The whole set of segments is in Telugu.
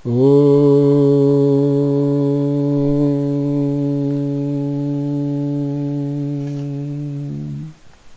ఓం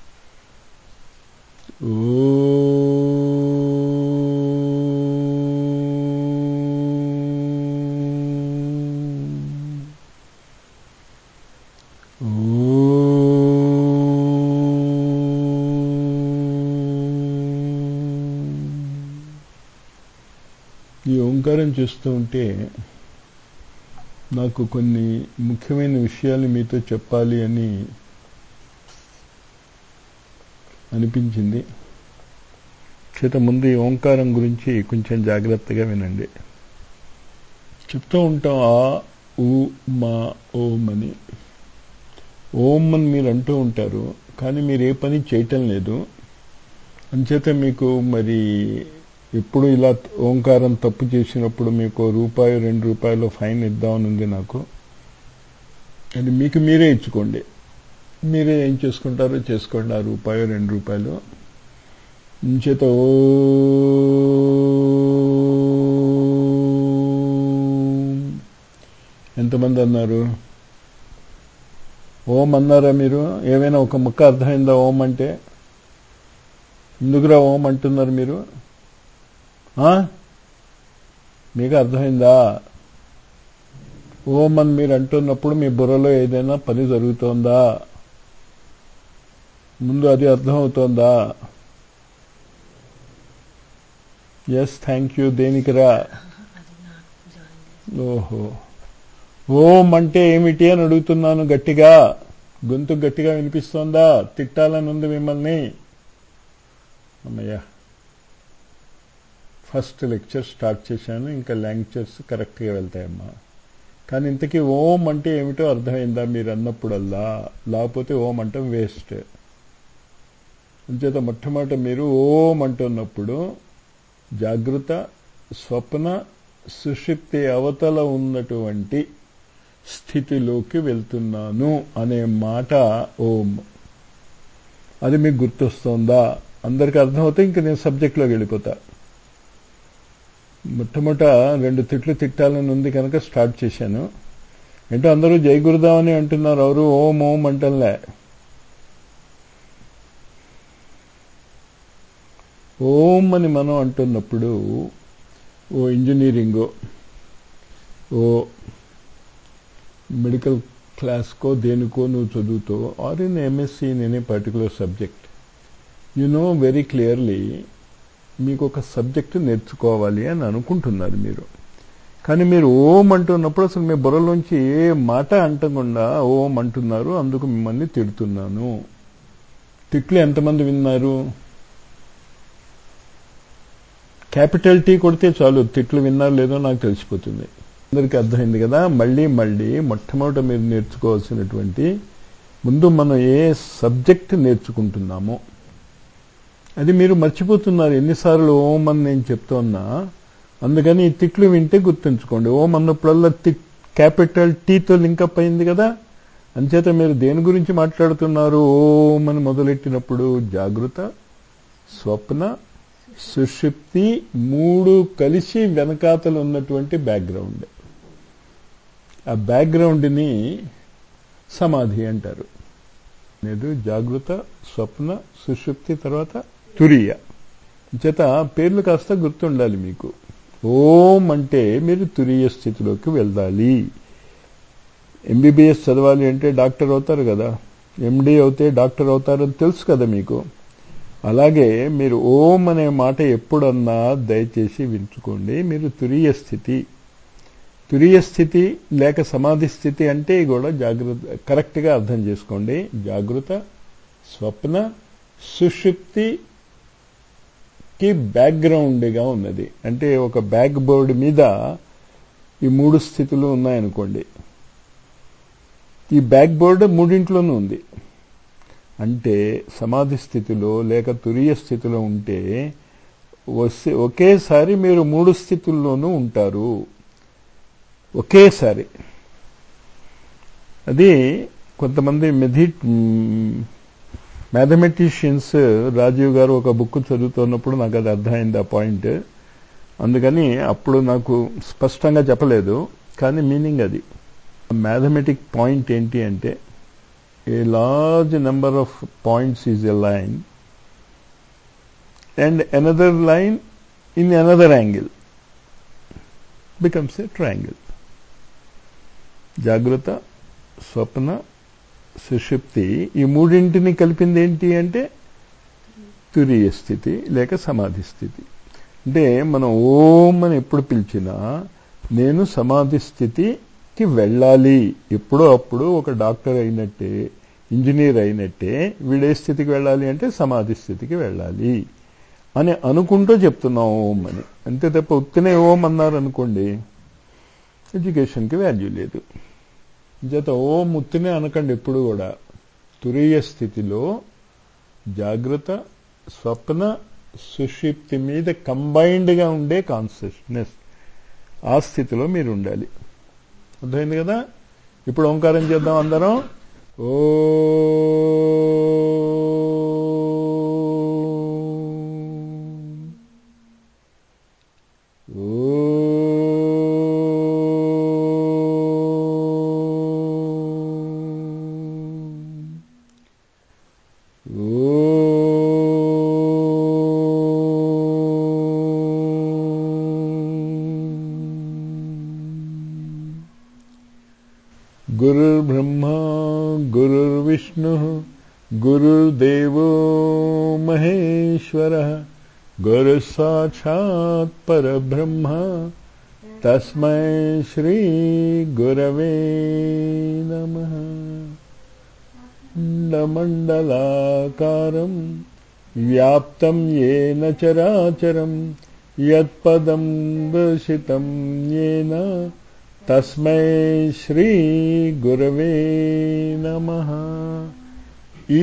ఈ ఓంకారం చూస్తూ ఉంటే నాకు కొన్ని ముఖ్యమైన విషయాలు మీతో చెప్పాలి అని అనిపించింది చేత ముందు ఈ ఓంకారం గురించి కొంచెం జాగ్రత్తగా వినండి చెప్తూ ఉంటాం ఆ ఊ మా ఓం అని ఓం అని మీరు అంటూ ఉంటారు కానీ మీరు ఏ పని చేయటం లేదు అంచేత మీకు మరి ఎప్పుడు ఇలా ఓంకారం తప్పు చేసినప్పుడు మీకు రూపాయి రెండు రూపాయలు ఫైన్ ఇద్దామని ఉంది నాకు అది మీకు మీరే ఇచ్చుకోండి మీరే ఏం చేసుకుంటారో చేసుకోండి ఆ రూపాయలు రెండు రూపాయలు చేత ఓ ఎంతమంది అన్నారు ఓం అన్నారా మీరు ఏమైనా ఒక ముక్క అర్థమైందా ఓం అంటే ఎందుకురా ఓం అంటున్నారు మీరు మీకు అర్థమైందా ఓం అని మీరు అంటున్నప్పుడు మీ బుర్రలో ఏదైనా పని జరుగుతోందా ముందు అది అర్థమవుతోందా ఎస్ థ్యాంక్ యూ దేనికిరా ఓహో ఓం అంటే ఏమిటి అని అడుగుతున్నాను గట్టిగా గొంతు గట్టిగా వినిపిస్తోందా తిట్టాలని ఉంది మిమ్మల్ని అమ్మయ్యా ఫస్ట్ లెక్చర్ స్టార్ట్ చేశాను ఇంకా లెక్చర్స్ కరెక్ట్గా వెళ్తాయమ్మా కానీ ఇంతకీ ఓం అంటే ఏమిటో అర్థమైందా మీరు అన్నప్పుడల్లా లేకపోతే ఓం అంటే వేస్ట్ అంచేత మొట్టమొదట మీరు ఓం అంటున్నప్పుడు జాగృత స్వప్న సుషిప్తి అవతల ఉన్నటువంటి స్థితిలోకి వెళ్తున్నాను అనే మాట ఓం అది మీకు గుర్తొస్తోందా అందరికి అర్థమవుతే ఇంక నేను సబ్జెక్ట్లోకి వెళ్ళిపోతా మొట్టమొదట రెండు తిట్లు తిట్టాలని ఉంది కనుక స్టార్ట్ చేశాను ఏంటో అందరూ జై గురుదామని అంటున్నారు ఎవరు ఓం ఓం అంటలే ఓం అని మనం అంటున్నప్పుడు ఓ ఇంజనీరింగో ఓ మెడికల్ క్లాస్కో దేనికో నువ్వు చదువుతో or in MSc in any particular subject you know very clearly మీకు ఒక సబ్జెక్టు నేర్చుకోవాలి అని అనుకుంటున్నారు మీరు కానీ మీరు ఓం అంటున్నప్పుడు అసలు మీ బుర్రలోంచి ఏ మాట అంటకుండా ఓం అంటున్నారు అందుకు మిమ్మల్ని తిడుతున్నాను తిట్లు ఎంతమంది విన్నారు క్యాపిటల్ టీ కొడితే చాలు తిట్లు విన్నారు లేదో నాకు తెలిసిపోతుంది అందరికీ అర్థమైంది కదా మళ్ళీ మళ్ళీ మొట్టమొదట మీరు నేర్చుకోవాల్సినటువంటి ముందు మనం ఏ సబ్జెక్ట్ నేర్చుకుంటున్నామో అది మీరు మర్చిపోతున్నారు ఎన్నిసార్లు ఓం అని నేను చెప్తున్నా అందుకని ఈ తిట్లు వింటే గుర్తుంచుకోండి ఓం అన్నప్పుడల్లా తిట్ క్యాపిటల్ టీతో లింకప్ అయింది కదా అంచేత మీరు దేని గురించి మాట్లాడుతున్నారు ఓం అని మొదలెట్టినప్పుడు జాగృత స్వప్న సుషుప్తి మూడు కలిసి వెనకాతలు ఉన్నటువంటి బ్యాక్గ్రౌండ్ ఆ బ్యాక్గ్రౌండ్ని సమాధి అంటారు లేదు జాగృత స్వప్న సుషుప్తి తర్వాత తురియ చేత పేర్లు కాస్త గుర్తుండాలి మీకు ఓం అంటే మీరు తురియ స్థితిలోకి వెళ్ళాలి ఎంబీబీఎస్ చదవాలి అంటే డాక్టర్ అవుతారు కదా ఎండి అవుతే డాక్టర్ అవుతారని తెలుసు కదా మీకు అలాగే మీరు ఓం అనే మాట ఎప్పుడన్నా దయచేసి వించుకోండి మీరు తురియ స్థితి తురియ స్థితి లేక సమాధి స్థితి అంటే కూడా జాగ్రత్త కరెక్ట్గా అర్థం చేసుకోండి జాగృత స్వప్న సుషుప్తి కి బ్యాక్గ్రౌండ్గా ఉన్నది అంటే ఒక బ్యాక్ బోర్డ్ మీద ఈ మూడు స్థితులు ఉన్నాయనుకోండి ఈ బ్యాక్ బోర్డ్ మూడింట్లోనూ ఉంది అంటే సమాధి స్థితిలో లేక తురియ స్థితిలో ఉంటే వస్తే ఒకేసారి మీరు మూడు స్థితుల్లోనూ ఉంటారు ఒకేసారి అది కొంతమంది మెధి మ్యాథమెటిషియన్స్ రాజీవ్ గారు ఒక బుక్ చదువుతున్నప్పుడు నాకు అది అర్థమైంది ఆ పాయింట్ అందుకని అప్పుడు నాకు స్పష్టంగా చెప్పలేదు కానీ మీనింగ్ అది మ్యాథమెటిక్ పాయింట్ ఏంటి అంటే a large number of points is a line and another line in another angle becomes a triangle జాగ్రత్త స్వప్న సుషుప్తి ఈ మూడింటిని కలిపింది ఏంటి అంటే తురీయ స్థితి లేక సమాధి స్థితి అంటే మనం ఓం అని ఎప్పుడు పిలిచినా నేను సమాధి స్థితికి వెళ్ళాలి ఎప్పుడో అప్పుడు ఒక డాక్టర్ అయినట్టే ఇంజనీర్ అయినట్టే వీడే స్థితికి వెళ్ళాలి అంటే సమాధి స్థితికి వెళ్ళాలి అని అనుకుంటూ చెప్తున్నాం ఓం అని అంతే తప్ప ఉత్తినే ఓం అన్నారు అనుకోండి ఎడ్యుకేషన్కి వాల్యూ లేదు చేత ఓం ఉత్తినే అనకండి ఎప్పుడు కూడా తురీయ స్థితిలో జాగ్రత్త స్వప్న సుషిప్తి మీద కంబైన్డ్గా ఉండే కాన్షియస్నెస్ ఆ స్థితిలో మీరు ఉండాలి అర్థమైంది కదా ఇప్పుడు ఓంకారం చేద్దాం అందరం ఓ गुरुर्ब्रह्मा गुरुर्विष्णुः गुरुर्देवो महेश्वरः गुरुसाक्षात् परब्रह्म तस्मै श्रीगुरवे नमः मण्डलाकारम् व्याप्तं येन चराचरं यत्पदं दर्शितं येन తస్మై శ్రీ గురవే నమ ఈ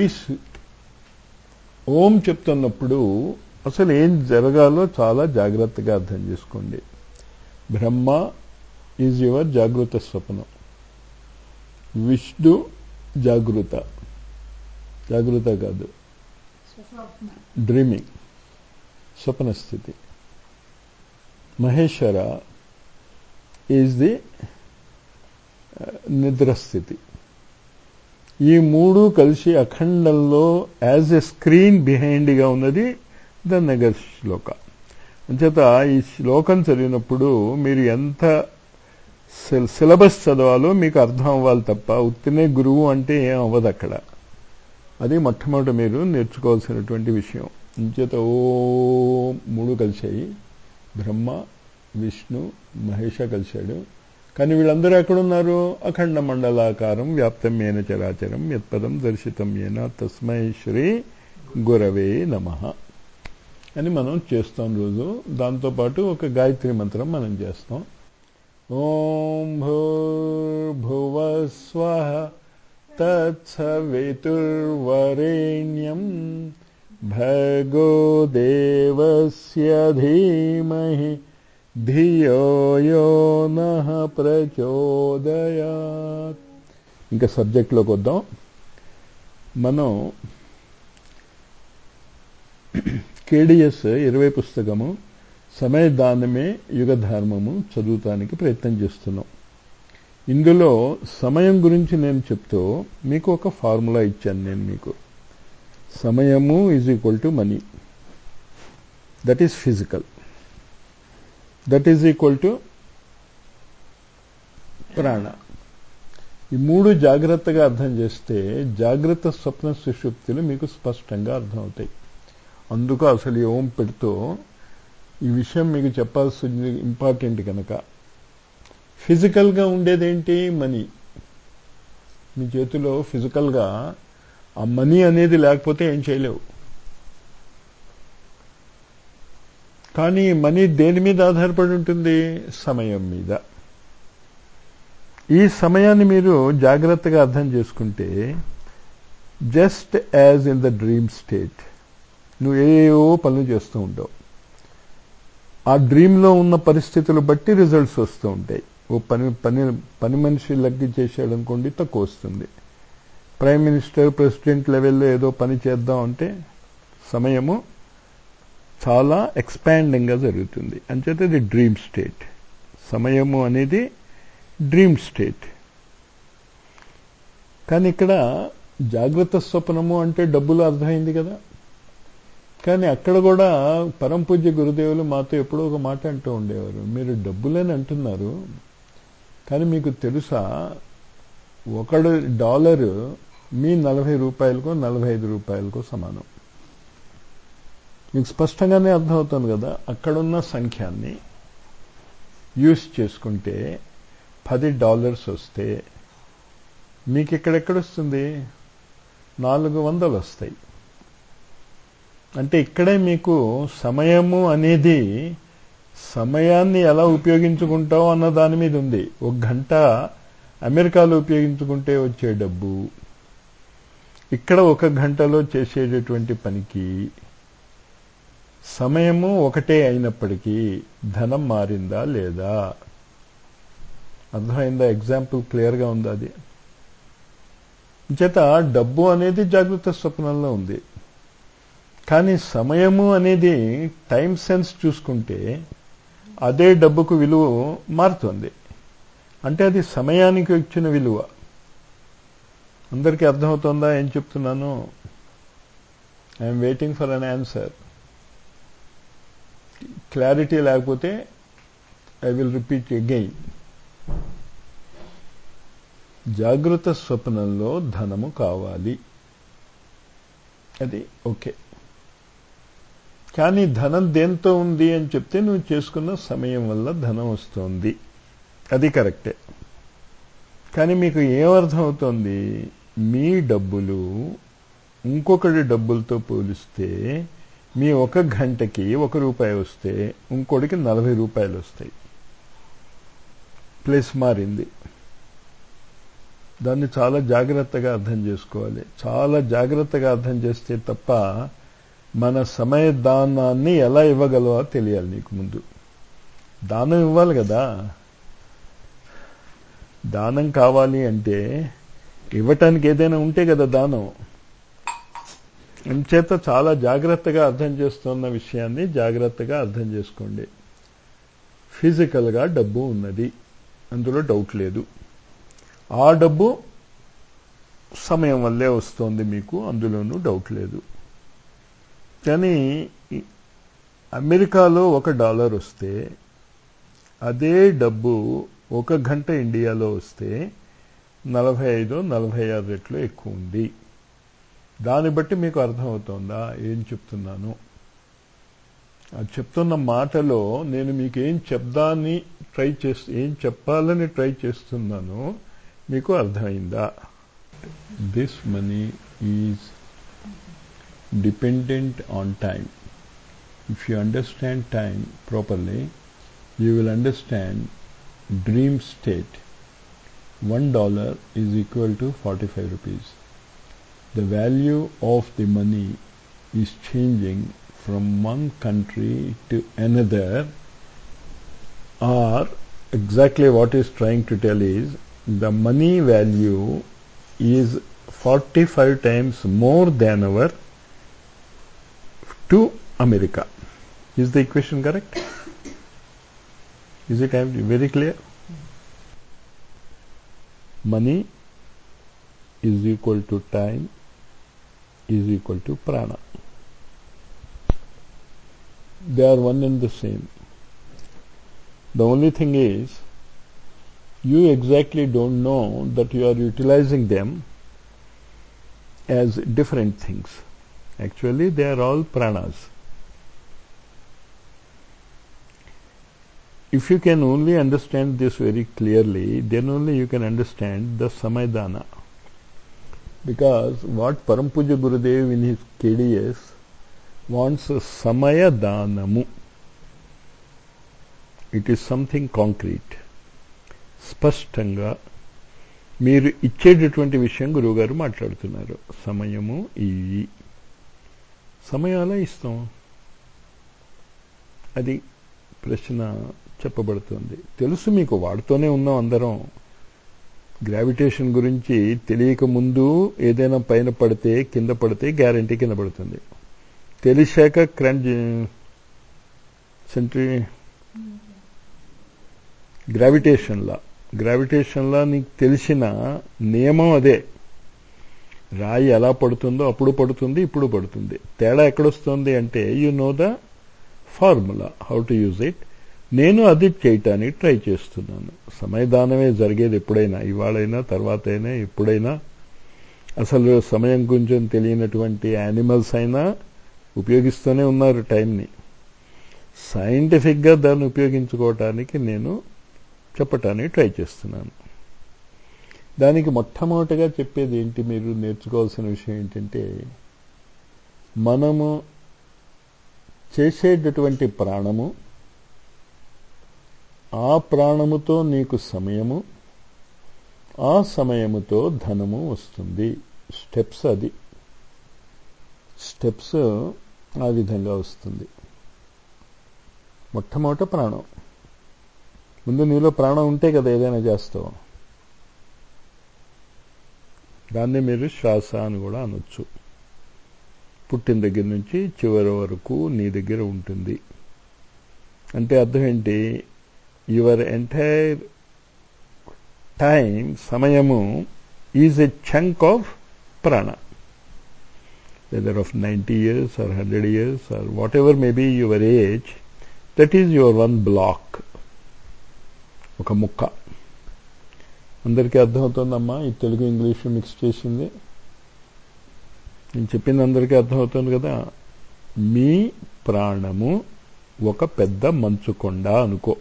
ఓం చెప్తున్నప్పుడు అసలు ఏం జరగాలో చాలా జాగ్రత్తగా అర్థం చేసుకోండి బ్రహ్మ ఈజ్ యువర్ జాగృత స్వప్నం విష్ణు జాగృత జాగృత కాదు డ్రీమింగ్ స్వప్న స్థితి మహేశ్వర ఈజ్ ది నిద్రస్థితి ఈ మూడు కలిసి అఖండంలో యాజ్ ఎ స్క్రీన్ బిహైండ్గా ఉన్నది ద నగర్ శ్లోక అంచేత ఈ శ్లోకం చదివినప్పుడు మీరు ఎంత సిలబస్ చదవాలో మీకు అర్థం అవ్వాలి తప్ప ఉత్తినే గురువు అంటే ఏం అవ్వదు అక్కడ అది మొట్టమొదటి మీరు నేర్చుకోవాల్సినటువంటి విషయం అంచేత ఓ మూడు కలిసాయి బ్రహ్మ విష్ణు మహేష కలిశాడు కానీ వీళ్ళందరూ ఎక్కడున్నారు అఖండ మండలాకారం వ్యాప్తం ఏన చరాచరం యత్పదం దర్శితం ఏన తస్మై శ్రీ గురవే నమ అని మనం చేస్తాం రోజు దాంతోపాటు ఒక గాయత్రి మంత్రం మనం చేస్తాం ఓం భూర్భువస్వ తత్సవితుర్వరేణ్యం భగో దేవస్య ధీమహి ధియో యో నః ప్రచోదయాత్ ఇంకా సబ్జెక్ట్లోకి వద్దాం మనం కేడిఎస్ ఇరవై పుస్తకము సమయదానమే యుగధర్మము చదువుతానికి ప్రయత్నం చేస్తున్నాం ఇందులో సమయం గురించి నేను చెప్తూ మీకు ఒక ఫార్ములా ఇచ్చాను నేను మీకు సమయము is equal to money that is physical that is equal to ప్రాణ ఈ మూడు జాగ్రత్తగా అర్థం చేస్తే జాగ్రత్త స్వప్న సుషుప్తులు మీకు స్పష్టంగా అర్థమవుతాయి అందుకు అసలు ఈ ఓం పెడుతూ ఈ విషయం మీకు చెప్పాల్సింది ఇంపార్టెంట్ కనుక ఫిజికల్గా ఉండేదేంటి మనీ మీ చేతిలో ఫిజికల్గా ఆ మనీ అనేది లేకపోతే ఏం చేయలేవు కానీ మనీ దేని మీద ఆధారపడి ఉంటుంది సమయం మీద ఈ సమయాన్ని మీరు జాగ్రత్తగా అర్థం చేసుకుంటే just as in the dream state నువ్వు ఏవో పనులు చేస్తూ ఉంటావు ఆ డ్రీమ్లో ఉన్న పరిస్థితులు బట్టి రిజల్ట్స్ వస్తూ ఉంటాయి ఓ పని పని పని మనిషి లగ్గి చేశాడు అనుకోండి తక్కువ వస్తుంది ప్రైమ్ మినిస్టర్ ప్రెసిడెంట్ లెవెల్లో ఏదో పని చేద్దాం అంటే సమయము చాలా ఎక్స్పాండింగ్గా జరుగుతుంది అంచేత ఇది డ్రీమ్ స్టేట్ సమయము అనేది డ్రీమ్ స్టేట్ కానీ ఇక్కడ జాగ్రత్త స్వప్నము అంటే డబ్బులు అర్థమైంది కదా కానీ అక్కడ కూడా పరంపూజ్య గురుదేవులు మాతో ఎప్పుడో ఒక మాట అంటూ ఉండేవారు మీరు డబ్బులని అంటున్నారు కానీ మీకు తెలుసా ఒకడు డాలరు మీ నలభై రూపాయలకో నలభై ఐదు రూపాయలకో సమానం మీకు స్పష్టంగానే అర్థమవుతుంది కదా అక్కడున్న సంఖ్యాన్ని యూస్ చేసుకుంటే పది డాలర్స్ వస్తే మీకు ఇక్కడెక్కడొస్తుంది నాలుగు వందలు వస్తాయి అంటే ఇక్కడే మీకు సమయము అనేది సమయాన్ని ఎలా ఉపయోగించుకుంటావు అన్న దాని మీద ఉంది ఒక గంట అమెరికాలో ఉపయోగించుకుంటే వచ్చే డబ్బు ఇక్కడ ఒక గంటలో చేసేటటువంటి పనికి సమయము ఒకటే అయినప్పటికీ ధనం మారిందా లేదా అర్థమైందా ఎగ్జాంపుల్ క్లియర్గా ఉందా అది చేత డబ్బు అనేది జాగ్రత్త స్వప్నంలో ఉంది కానీ సమయము అనేది టైం సెన్స్ చూసుకుంటే అదే డబ్బుకు విలువ మారుతుంది అంటే అది సమయానికి వచ్చిన విలువ అందరికీ అర్థమవుతుందా ఏం చెప్తున్నాను I'm waiting for an answer clarity లేకపోతే ఐ విల్ రిపీట్ అగైన్ జాగృత స్వప్నంలో ధనము కావాలి అది ఓకే కానీ ధనం దేంతో ఉంది అని చెప్తే నువ్వు చేసుకున్న సమయం వల్ల ధనం వస్తుంది అది కరెక్టే కానీ మీకు ఏమర్థం అవుతోంది మీ డబ్బులు ఇంకొకటి డబ్బులతో పోలిస్తే మీ ఒక గంటకి ఒక రూపాయి వస్తే ఇంకోటికి నలభై రూపాయలు వస్తాయి ప్లేస్ మారింది దాన్ని చాలా జాగ్రత్తగా అర్థం చేసుకోవాలి చాలా జాగ్రత్తగా అర్థం చేస్తే తప్ప మన సమయ దానాన్ని ఎలా ఇవ్వగలవో తెలియాలి నీకు ముందు దానం ఇవ్వాలి కదా దానం కావాలి అంటే ఇవ్వటానికి ఏదైనా ఉంటే కదా దానం అంచేత చాలా జాగ్రత్తగా అర్థం చేస్తున్న విషయాన్ని జాగ్రత్తగా అర్థం చేసుకోండి ఫిజికల్గా డబ్బు ఉన్నది అందులో డౌట్ లేదు ఆ డబ్బు సమయం వల్లే వస్తోంది మీకు అందులోనూ డౌట్ లేదు కానీ అమెరికాలో ఒక డాలర్ వస్తే అదే డబ్బు ఒక గంట ఇండియాలో వస్తే నలభై ఐదు నలభై ఆరు రెట్లు ఎక్కువ ఉంది దాన్ని బట్టి మీకు అర్థమవుతోందా ఏం చెప్తున్నాను ఆ చెప్తున్న మాటలో నేను మీకు ఏం చెప్దాన్ని ట్రై చేస్తూ ఏం చెప్పాలని ట్రై చేస్తున్నానో మీకు అర్థమైందా this money is dependent on time. If you understand time properly, you will understand dream state. One dollar is equal to 45 rupees. The value of the money is changing from one country to another or exactly what is trying to tell is the money value is 45 times more than our to America. Is the equation correct? Is it very clear? Money is equal to time is equal to prana. They are one and the same. The only thing is, you exactly don't know that you are utilizing them as different things. Actually, they are all pranas. If you can only understand this very clearly, then only you can understand the Samaydana. Because what Parampuja Gurudev in his KDS wants a Samayadanamu. It is something concrete. స్పష్టంగా మీరు ఇచ్చేటటువంటి విషయం గురువుగారు మాట్లాడుతున్నారు సమయము ఇవి సమయం ఎలా ఇస్తాం అది ప్రశ్న చెప్పబడుతుంది తెలుసు మీకు వాడుతూనే ఉన్నాం అందరం గ్రావిటేషన్ గురించి తెలియక ముందు ఏదైనా పైన పడితే కింద పడితే గ్యారంటీ కింద పడుతుంది తెలిసాక క్రంచ్ సెంట్రీ గ్రావిటేషన్ లా గ్రావిటేషన్ లా నీకు తెలిసిన నియమం అదే రాయి ఎలా పడుతుందో అప్పుడు పడుతుంది ఇప్పుడు పడుతుంది తేడా ఎక్కడొస్తుంది అంటే you know the formula how to use it నేను అది చేయటానికి ట్రై చేస్తున్నాను సమయదానమే జరిగేది ఎప్పుడైనా ఇవాళైనా తర్వాత అయినా ఎప్పుడైనా అసలు సమయం కొంచెం తెలియనటువంటి యానిమల్స్ అయినా ఉపయోగిస్తూనే ఉన్నారు టైంని సైంటిఫిక్గా దాన్ని ఉపయోగించుకోవటానికి నేను చెప్పటానికి ట్రై చేస్తున్నాను దానికి మొట్టమొదటిగా చెప్పేది ఏంటి మీరు నేర్చుకోవాల్సిన విషయం ఏంటంటే మనము చేసేటటువంటి ప్రాణము ఆ ప్రాణముతో నీకు సమయము ఆ సమయముతో ధనము వస్తుంది స్టెప్స్ అది స్టెప్స్ ఆ విధంగా వస్తుంది మొట్టమొదట ప్రాణం ముందు నీలో ప్రాణం ఉంటే కదా ఏదైనా చేస్తావు దాన్ని మీరు శ్వాస అని కూడా అనొచ్చు పుట్టిన దగ్గర నుంచి చివరి వరకు నీ దగ్గర ఉంటుంది అంటే అర్థం ఏంటి యువర్ ఎంటైర్ టైం సమయము is a chunk of prana whether of ninety years or hundred years or whatever may be your age that is your one block ఒక ముక్క అందరికీ అర్థమవుతుందమ్మా ఈ తెలుగు ఇంగ్లీషు మిక్స్ చేసింది నేను చెప్పింది అందరికీ అర్థమవుతుంది కదా మీ ప్రాణము ఒక పెద్ద మంచుకొండ అనుకో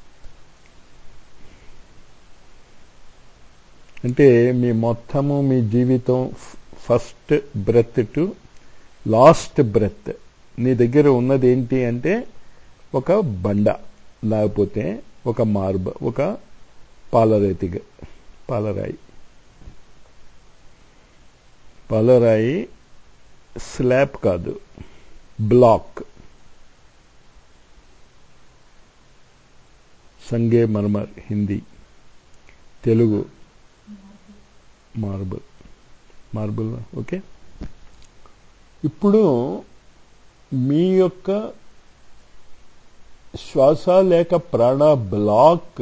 అంటే మీ మొత్తము మీ జీవితం first breath to last breath నీ దగ్గర ఉన్నది ఏంటి అంటే ఒక బండ లేకపోతే ఒక మార్బ ఒక పాలరేతిగ పాలరాయి పాలరాయి స్లాబ్ కాదు బ్లాక్ సంగే మర్మర్ Hindi Telugu marble marble okay ఇప్పుడు మీ యొక్క శ్వాస లేక ప్రాణ బ్లాక్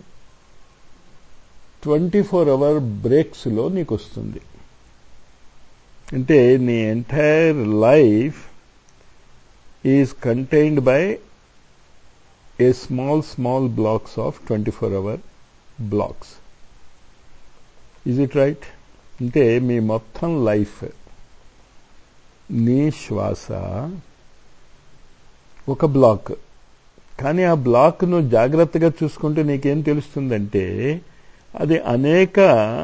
ట్వంటీ ఫోర్ అవర్ బ్రేక్స్లో నీకు వస్తుంది అంటే నీ entire life is contained by a small small blocks of twenty four hour blocks is it right అంటే మీ మొత్తం లైఫ్ నీ శ్వాస ఒక బ్లాక్ కానీ ఆ బ్లాక్ను జాగ్రత్తగా చూసుకుంటే నీకేం తెలుస్తుందంటే అది అనేక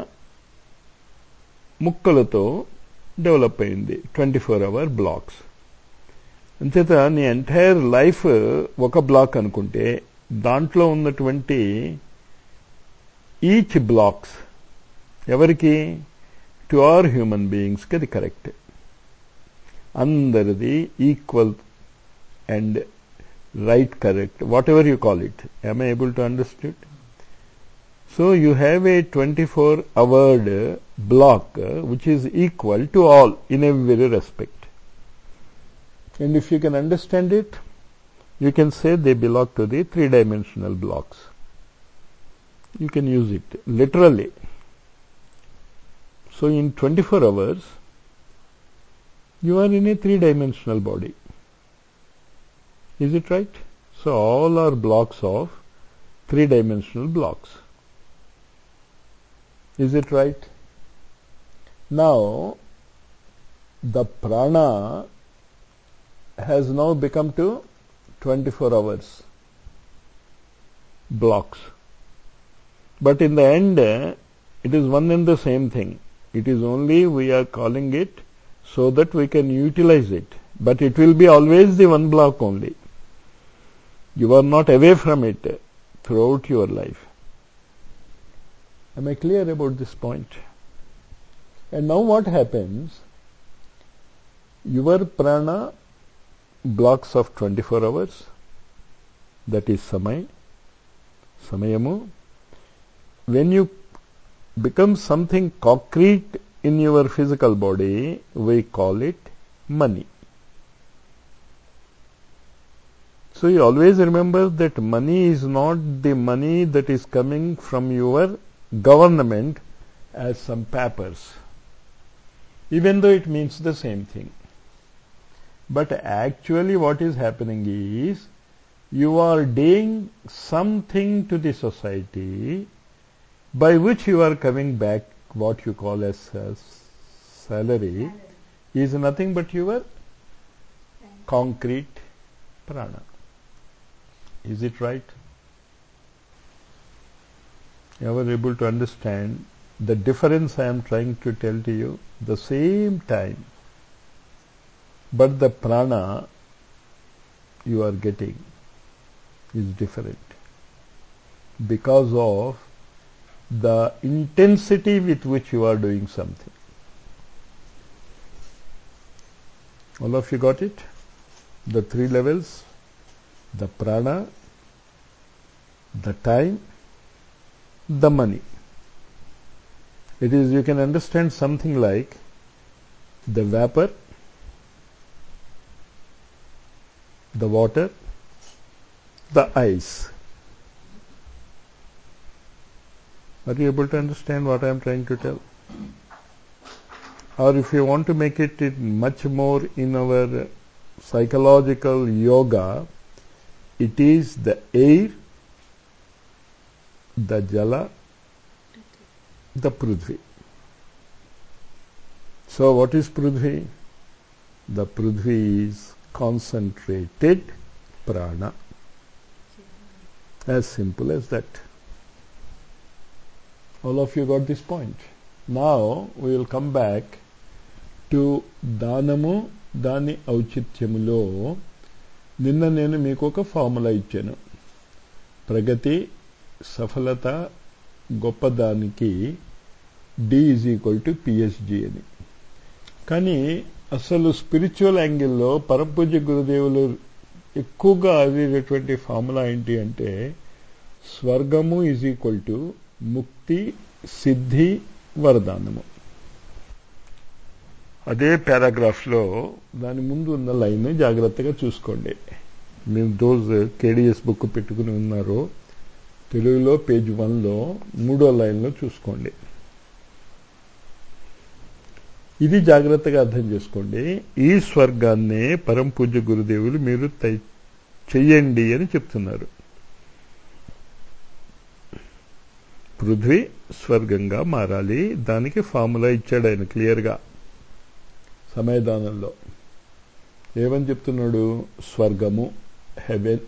ముక్కలతో డెవలప్ అయింది ట్వంటీ ఫోర్ అవర్ బ్లాక్స్ అంచేత నీ ఎంటైర్ లైఫ్ ఒక బ్లాక్ అనుకుంటే దాంట్లో ఉన్నటువంటి ఈచ్ బ్లాక్స్ ఎవరికి టు ఆర్ హ్యూమన్ బీయింగ్స్కి అది కరెక్ట్ అందరిది equal and right correct whatever you call it am i able to understand so you have a 24 hour block which is equal to all in every respect and if you can understand it you can say they belong to the three dimensional blocks you can use it literally so in 24 hours you are in a three dimensional body is it right? So all are blocks of three-dimensional blocks. Is it right? Now, the prana has now become to 24 hours blocks. But in the end, it is one and the same thing. It is only we are calling it so that we can utilize it. But it will be always the one block only. You are not away from it throughout your life. Am I clear about this point? And now what happens? Your prana blocks of 24 hours, that is samay, samayamu. When you become something concrete in your physical body, we call it money. So you always remember that money is not the money that is coming from your government as some papers, even though it means the same thing. But actually what is happening is you are doing something to the society by which you are coming back what you call as a salary is nothing but your concrete prana. Is it right? You are able to understand the difference I am trying to tell to you the same time. But the prana you are getting is different because of the intensity with which you are doing something. All of you got it? The three levels the prana, the time, the money. It is, you can understand something like the vapor, the water, the ice. Are you able to understand what I am trying to tell? Or if you want to make it much more in our psychological yoga, it is the air, the jala, the prudvi. So what is prudvi? The prudvi is concentrated prana. As simple as that. All of you got this point. Now we will come back to దానము దాని ఔచిత్యములో నిన్న నేను మీకు ఒక ఫార్ములా ఇచ్చాను ప్రగతి సఫలత గొప్పదానికి D is equal to PhD అని కానీ అసలు స్పిరిచువల్ యాంగిల్లో పరపూజ్య గురుదేవులు ఎక్కువగా అదేటటువంటి ఫార్ములా ఏంటి అంటే స్వర్గము ఈజ్ ఈక్వల్ టు ముక్తి సిద్ధి వరదానము అదే పారాగ్రాఫ్లో దాని ముందు ఉన్న లైన్ జాగ్రత్తగా చూసుకోండి మీరు దోజ్ కేడిఎస్ బుక్ పెట్టుకుని ఉన్నారో తెలుగులో పేజ్ వన్లో మూడో లైన్లో చూసుకోండి ఇది జాగ్రత్తగా అర్థం చేసుకోండి ఈ స్వర్గాన్నే పరం పూజ్య గురుదేవులు మీరు చెయ్యండి అని చెప్తున్నారు పృథ్వీ స్వర్గంగా మారాలి దానికి ఫార్ములా ఇచ్చాడు ఆయన క్లియర్గా సమయదానంలో ఏమని చెప్తున్నాడు స్వర్గము హెవెన్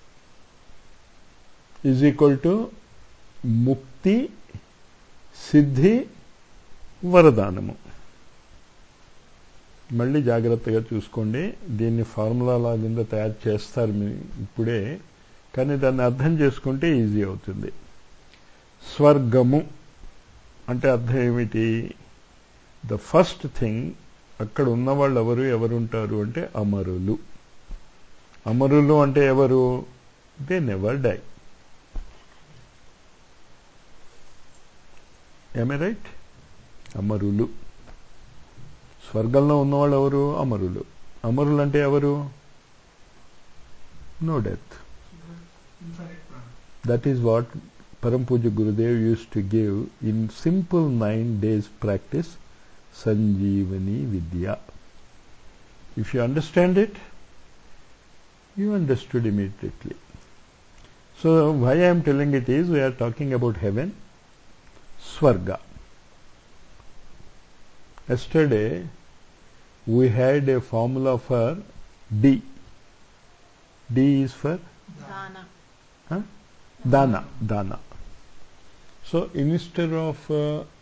ఈజ్ ఈక్వల్ టు ముక్తి సిద్ధి వరదానము మళ్ళీ జాగ్రత్తగా చూసుకోండి దీన్ని ఫార్ములా లాగా తయారు చేస్తారు మీ ఇప్పుడే కానీ దాన్ని అర్థం చేసుకుంటే ఈజీ అవుతుంది స్వర్గము అంటే అర్థం ఏమిటి ద ఫస్ట్ థింగ్ అక్కడ ఉన్నవాళ్ళు ఎవరు ఎవరుంటారు అంటే అమరులు అమరులు అంటే ఎవరు దే నెవర్ డై ఏమే రైట్ అమరులు స్వర్గంలో ఉన్నవాళ్ళు ఎవరు అమరులు అమరులు అంటే ఎవరు no death that is what Param Pujya Gurudev used to give in simple nine days practice Sanjeevani Vidya. If you understand it, you understood immediately. So, why I am telling it is, we are talking about heaven, Swarga. Yesterday, we had a formula for D. D is for? Dana. Huh? Dana. Dana. So, instead of uh,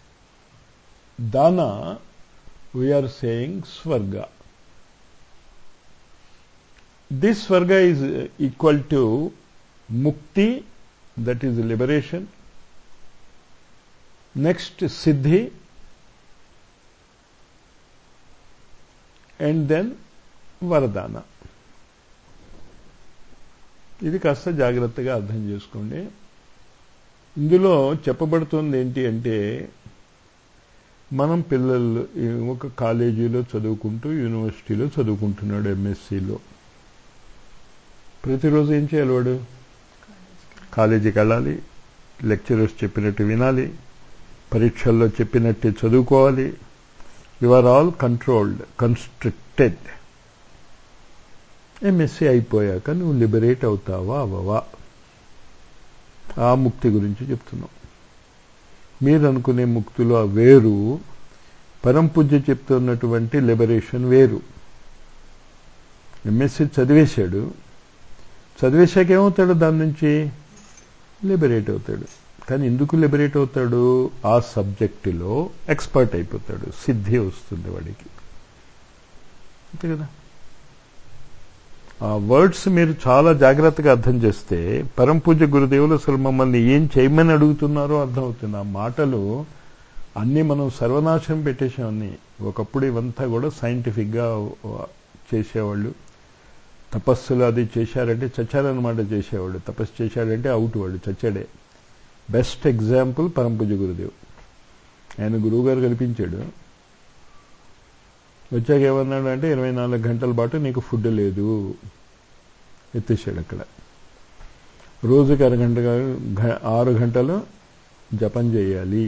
Dana, we are saying Swarga. This Swarga is equal to Mukti, that is liberation. Next, Siddhi. And then Vardana. ఇది కాస్త జాగ్రత్తగా అర్థం చేసుకోండి ఇందులో చెప్పబడుతుంది ఏంటి అంటే మనం పిల్లలు ఒక కాలేజీలో చదువుకుంటూ యూనివర్సిటీలో చదువుకుంటున్నాడు ఎంఎస్సిలో ప్రతిరోజు ఏం చేయాలి వాడు కాలేజీకి వెళ్ళాలి లెక్చరర్స్ చెప్పినట్టు వినాలి పరీక్షల్లో చెప్పినట్టు చదువుకోవాలి you are all controlled constricted MSc అయిపోయాక నువ్వు లిబరేట్ అవుతావా అవవా ఆ ముక్తి గురించి చెప్తున్నాం మీరు అనుకునే ముక్తులు ఆ వేరు పరంపూజ్య చెప్తున్నటువంటి లిబరేషన్ వేరు ఎంఎస్సీ చదివేశాడు చదివేశాక ఏమవుతాడు దాని నుంచి లిబరేట్ అవుతాడు కానీ ఎందుకు లిబరేట్ అవుతాడు ఆ సబ్జెక్టులో ఎక్స్పర్ట్ అయిపోతాడు సిద్ధి వస్తుంది వాడికి అంతే కదా ఆ వర్డ్స్ మీరు చాలా జాగ్రత్తగా అర్థం చేస్తే పరంపూజ గురుదేవులు అసలు మమ్మల్ని ఏం చేయమని అడుగుతున్నారో అర్థమవుతుంది ఆ మాటలు అన్నీ మనం సర్వనాశనం పెట్టేసాం అన్ని ఒకప్పుడు ఇవంతా కూడా సైంటిఫిక్గా చేసేవాళ్ళు తపస్సులు అది చేశారంటే చచ్చారనమాట చేసేవాడు తపస్సు చేశాడంటే అవుట్ వాడు చచ్చాడే బెస్ట్ ఎగ్జాంపుల్ పరంపూజ గురుదేవ్ ఆయన గురువుగారు కల్పించాడు వచ్చాక ఏమన్నాడు అంటే ఇరవై నాలుగు గంటల పాటు నీకు ఫుడ్ లేదు ఎత్తేసాడు అక్కడ రోజుకి అరగంట ఆరు గంటలు జపం చేయాలి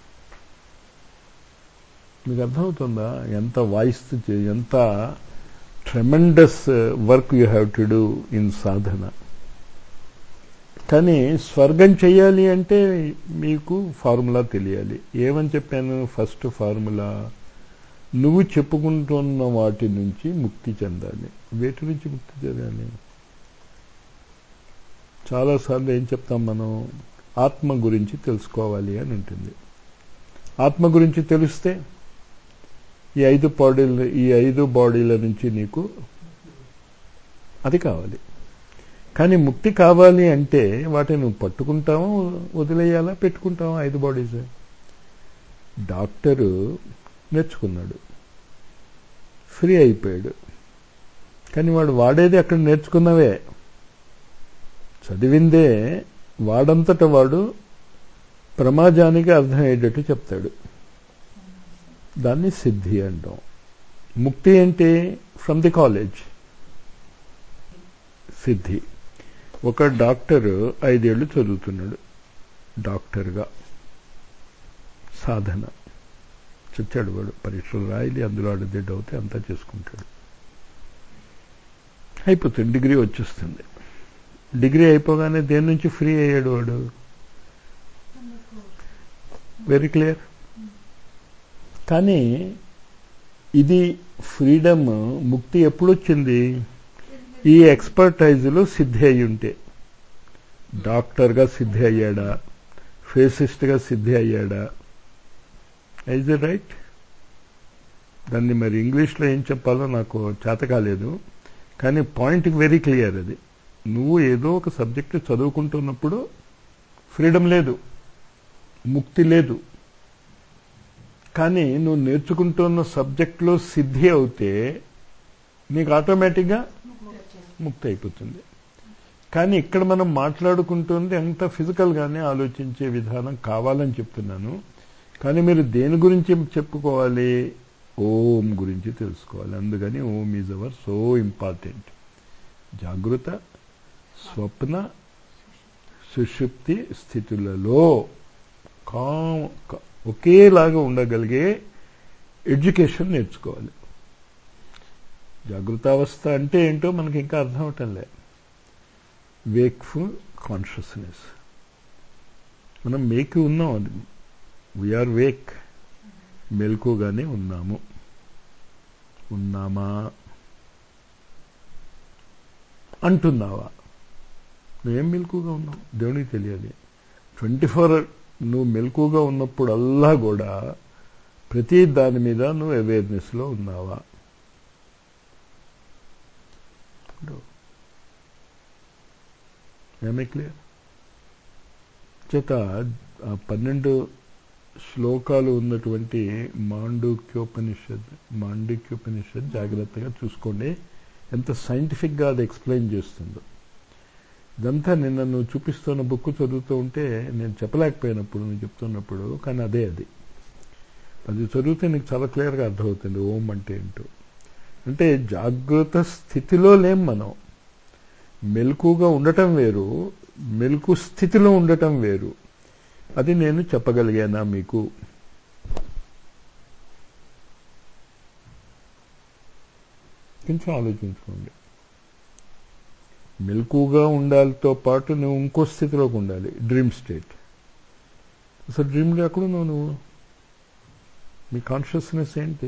మీకు అర్థమవుతుందా ఎంత వాయిస్ ఎంత tremendous work you have to do in sadhana కానీ స్వర్గం చేయాలి అంటే మీకు ఫార్ములా తెలియాలి ఏమని చెప్పాను ఫస్ట్ ఫార్ములా నువ్వు చెప్పుకుంటున్న వాటి నుంచి ముక్తి చెందాలి వేటి నుంచి ముక్తి చెందాలి చాలాసార్లు ఏం చెప్తాం మనం ఆత్మ గురించి తెలుసుకోవాలి అని ఉంటుంది ఆత్మ గురించి తెలిస్తే ఈ ఐదు బాడీల ఈ ఐదు బాడీల నుంచి నీకు అది కావాలి కానీ ముక్తి కావాలి అంటే వాటిని నువ్వు పట్టుకుంటావో వదిలేయాలా పెట్టుకుంటావా ఐదు బాడీస్ డాక్టరు నేర్చుకున్నాడు ఫ్రీ అయిపోయాడు కానీ వాడు వాడేది అక్కడ నేర్చుకున్నవే చదివిందే వాడంతట వాడు ప్రమాజానికి అర్థమయ్యేటట్టు చెప్తాడు దాన్ని సిద్ధి అంటాం ముక్తి ఏంటి ఫ్రమ్ ది కాలేజ్ సిద్ధి ఒక డాక్టర్ ఐదేళ్లు చదువుతున్నాడు డాక్టర్గా సాధన చచ్చాడు వాడు పరీక్షలు రాయాలి అందులో అడిదిడ్డ అవుతే అంతా చేసుకుంటాడు అయిపోతుంది డిగ్రీ వచ్చేస్తుంది డిగ్రీ అయిపోగానే దేని నుంచి ఫ్రీ అయ్యాడు వాడు వెరీ క్లియర్ కానీ ఇది ఫ్రీడమ్ ముక్తి ఎప్పుడు వచ్చింది ఈ ఎక్స్పర్టైజ్లో సిద్ధి అయి ఉంటే డాక్టర్గా సిద్ధి అయ్యాడా ఫేసిస్ట్గా సిద్ధి అయ్యాడా ఇజ్ ఇట్ రైట్ దాన్ని మరి ఇంగ్లీష్లో ఏం చెప్పాలో నాకు చేత కాలేదు కానీ పాయింట్ వెరీ క్లియర్ అది నువ్వు ఏదో ఒక సబ్జెక్టు చదువుకుంటున్నప్పుడు ఫ్రీడమ్ లేదు ముక్తి లేదు కానీ నువ్వు నేర్చుకుంటున్న సబ్జెక్ట్లో సిద్ధి అవుతే నీకు ఆటోమేటిక్గా ముక్తి అయిపోతుంది కానీ ఇక్కడ మనం మాట్లాడుకుంటుంది అంత ఫిజికల్గానే ఆలోచించే విధానం కావాలని చెప్తున్నాను కానీ మీరు దేని గురించి చెప్పుకోవాలి ఓం గురించి తెలుసుకోవాలి అందుకని Om is our so important జాగృత స్వప్న సుషుప్తి స్థితులలో కా ఒకేలాగా ఉండగలిగే ఎడ్యుకేషన్ నేర్చుకోవాలి జాగృతావస్థ అంటే ఏంటో మనకి ఇంకా అర్థం అవటంలే వేక్ఫుల్ కాన్షియస్నెస్ మనం మేకి ఉన్నాం అది వీఆర్ వేక్ మెలకుగానే ఉన్నాము ఉన్నామా అంటున్నావా నువ్వేం మెలకుగా ఉన్నావు దేవునికి తెలియాలి ట్వంటీ ఫోర్ నువ్వు మెలకుగా ఉన్నప్పుడల్లా కూడా ప్రతి దాని మీద నువ్వు అవేర్నెస్లో ఉన్నావా ఏమే క్లియర్ చేత పన్నెండు శ్లోకాలు ఉన్నటువంటి మాండుక్యోపనిషత్ మాండుక్యోపనిషత్ జాగ్రత్తగా చూసుకోండి ఎంత సైంటిఫిక్గా అది ఎక్స్ప్లెయిన్ చేస్తుందో ఇదంతా నిన్న నువ్వు చూపిస్తున్న బుక్ చదువుతూ ఉంటే నేను చెప్పలేకపోయినప్పుడు నువ్వు చెప్తున్నప్పుడు కానీ అదే అది అది చదివితే నీకు చాలా క్లియర్గా అర్థమవుతుంది ఓం అంటే ఏంటో అంటే జాగ్రత్త స్థితిలో లేం మనం మెలకుగా ఉండటం వేరు మెలకు స్థితిలో ఉండటం వేరు అది నేను చెప్పగలిగానా మీకు కొంచెం ఆలోచించుకోండి మెలకుగా ఉండాలితో పాటు నువ్వు ఇంకో స్థితిలోకి ఉండాలి డ్రీమ్ స్టేట్ అసలు డ్రీమ్లో ఎక్కడున్నావు నువ్వు మీ కాన్షియస్నెస్ ఏంటి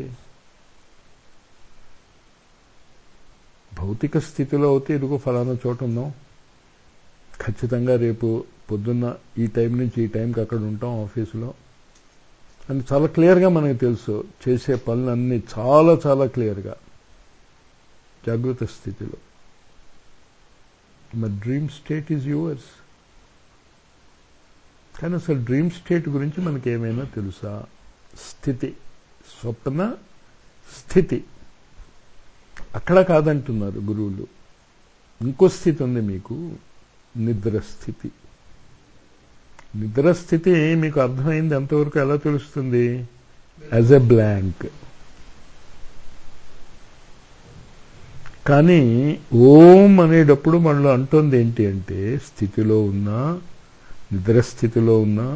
భౌతిక స్థితిలో అయితే ఇదిగో ఫలానా చోట ఉన్నాం ఖచ్చితంగా రేపు పొద్దున్న ఈ టైం నుంచి ఈ టైంకి అక్కడ ఉంటాం ఆఫీసులో అని చాలా క్లియర్గా మనకు తెలుసు చేసే పనులన్నీ చాలా చాలా క్లియర్గా జాగ్రత్త స్థితిలో మరి డ్రీమ్ స్టేట్ ఈజ్ యువర్స్ కానీ అసలు డ్రీమ్ స్టేట్ గురించి మనకి ఏమైనా తెలుసా స్థితి స్వప్న స్థితి అక్కడ కాదంటున్నారు గురువులు ఇంకో స్థితి ఉంది మీకు నిద్ర స్థితి నిద్ర స్థితి మీకు అర్థమైంది ఎంతవరకు ఎలా తెలుస్తుంది యాజ్ ఎ బ్లాంక్ కానీ ఓం అనేటప్పుడు మనలో అంటోంది ఏంటి అంటే స్థితిలో ఉన్నా నిద్ర స్థితిలో ఉన్నా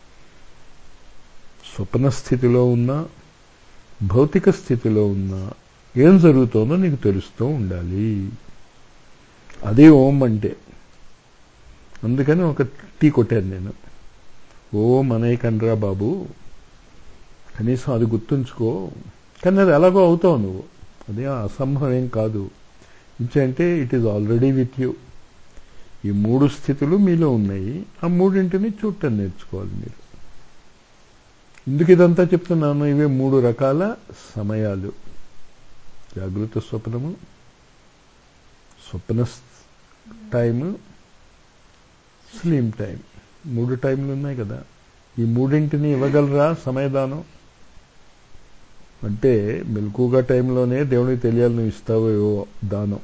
స్వప్న స్థితిలో ఉన్నా భౌతిక స్థితిలో ఉన్నా ఏం జరుగుతుందో నీకు తెలుస్తూ ఉండాలి అదే ఓం అంటే అందుకని ఒక టీ కొట్టాను నేను ఓం అనేకండ్రా బాబు కనీసం అది గుర్తుంచుకో కానీ అది ఎలాగో అవుతావు నువ్వు అది అసంభవం ఏం కాదు అంటే it is already with you ఈ మూడు స్థితులు మీలో ఉన్నాయి ఆ మూడింటిని చూడటం నేర్చుకోవాలి మీరు ఎందుకు ఇదంతా చెప్తున్నాను ఇవే మూడు రకాల సమయాలు జాగృత స్వప్నము స్వప్న టైము స్లీమ్ టైం మూడు టైంలు ఉన్నాయి కదా ఈ మూడింటిని ఇవ్వగలరా సమయదానం అంటే మెలకుగా టైంలోనే దేవునికి తెలియాలి నువ్వు ఇస్తావో ఏవో దానం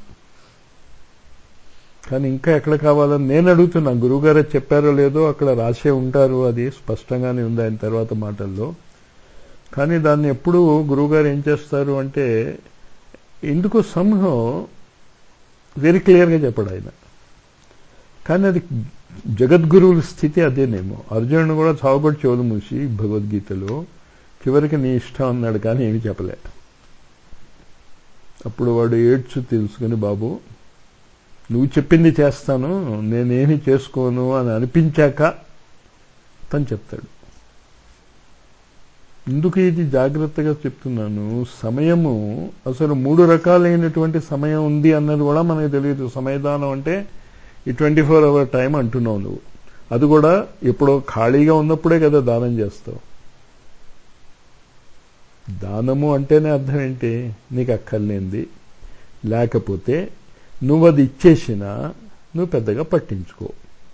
కానీ ఇంకా ఎక్కడ కావాలని నేను అడుగుతున్నా గురువుగారు చెప్పారో లేదో అక్కడ రాసే ఉంటారు అది స్పష్టంగానే ఉంది ఆయన తర్వాత మాటల్లో కానీ దాన్ని ఎప్పుడు గురువుగారు ఏం చేస్తారు అంటే ఎందుకో సంహం వెరీ క్లియర్గా చెప్పడు ఆయన కానీ అది జగద్గురువుల స్థితి అదేనేమో అర్జునుడు కూడా చావుబడి చెవులు మూసి భగవద్గీతలో చివరికి నీ ఇష్టం అన్నాడు కానీ ఏమి చెప్పలే అప్పుడు వాడు ఏడ్చు తెలుసుకుని బాబు నువ్వు చెప్పింది చేస్తాను నేనేమి చేసుకోను అని అనిపించాక తను చెప్తాడు ఎందుకు ఇది జాగ్రత్తగా చెప్తున్నాను సమయము అసలు మూడు రకాలైనటువంటి సమయం ఉంది అన్నది కూడా మనకు తెలియదు సమయదానం అంటే ఈ ట్వంటీ ఫోర్ అవర్ టైం అంటున్నావు నువ్వు అది కూడా ఎప్పుడో ఖాళీగా ఉన్నప్పుడే కదా దానం చేస్తావు దానము అంటేనే అర్థం ఏంటి నీకు అక్కర్లేంది లేకపోతే నువ్వు అది ఇచ్చేసినా నువ్వు పెద్దగా పట్టించుకో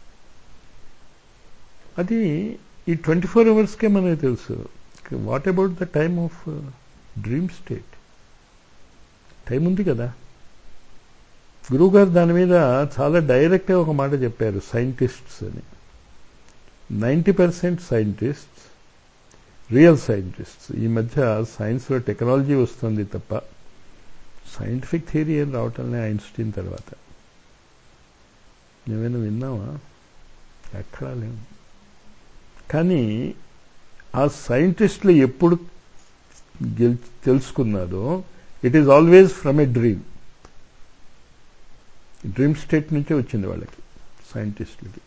అది ఈ ట్వంటీ ఫోర్ అవర్స్కే మనకు తెలుసు what about the time of dream state time ఉంది కదా గురువుగారు దాని మీద చాలా డైరెక్ట్గా ఒక మాట చెప్పారు సైంటిస్ట్స్ అని ninety percent scientists real scientists ఈ మధ్య సైన్స్లో టెక్నాలజీ వస్తుంది తప్ప సైంటిఫిక్ థియరీ ఏం రావటంలే ఐన్స్టీన్ తర్వాత ఏమైనా విన్నావా ఎక్కడా లేవు కానీ ఆ సైంటిస్టులు ఎప్పుడు గెల్ తెలుసుకున్నారో it is always from a dream dream state నుంచే వచ్చింది వాళ్ళకి సైంటిస్టులకి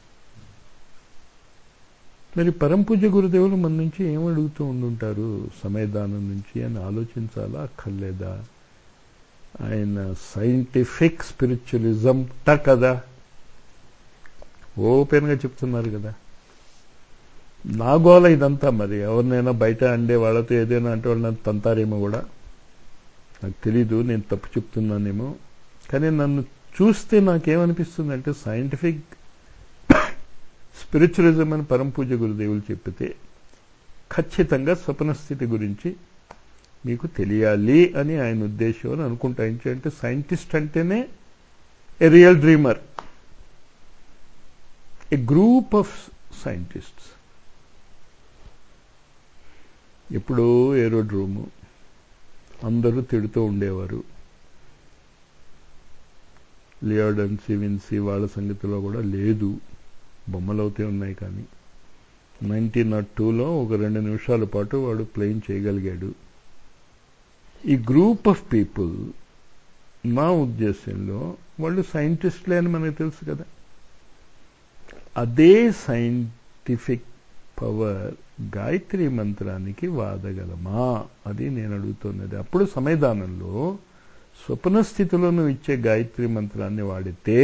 మరి పరంపూజ గురుదేవులు మన నుంచి ఏం అడుగుతూ ఉండుంటారు సమయదానం నుంచి అని ఆలోచించాలా అక్కర్లేదా ఆయన సైంటిఫిక్ స్పిరిచువలిజం ట కదా ఓపెన్గా చెప్తున్నారు కదా నా గోల ఇదంతా మరి ఎవరినైనా బయట అండే వాళ్ళతో ఏదైనా అంటే వాళ్ళు నన్ను తంతారేమో కూడా నాకు తెలీదు నేను తప్పు చెప్తున్నానేమో కానీ నన్ను చూస్తే నాకేమనిపిస్తుంది అంటే సైంటిఫిక్ స్పిరిచువలిజం అని పరంపూజ గురుదేవులు చెప్పితే ఖచ్చితంగా స్వప్న స్థితి గురించి మీకు తెలియాలి అని ఆయన ఉద్దేశం అని అనుకుంటా అంటే సైంటిస్ట్ అంటేనే a real dreamer a group of scientists ఇప్పుడు ఏరోడ్రోము అందరూ తిడుతూ ఉండేవారు లియోడన్సీ విన్సీ వాళ్ళ సంగతిలో కూడా లేదు బొమ్మలు అవుతే ఉన్నాయి కానీ నైన్టీన్ నాట్ టూలో ఒక రెండు నిమిషాల పాటు వాడు ప్లేన్ చేయగలిగాడు ఈ గ్రూప్ ఆఫ్ పీపుల్ నా ఉద్దేశంలో వాళ్ళు సైంటిస్టులే అని మనకు తెలుసు కదా అదే సైంటిఫిక్ పవర్ గాయత్రి మంత్రానికి వాదగలమా అది నేను అడుగుతున్నది అప్పుడు సమయదానంలో స్వప్న స్థితిలో నువ్వు ఇచ్చే గాయత్రి మంత్రాన్ని వాడితే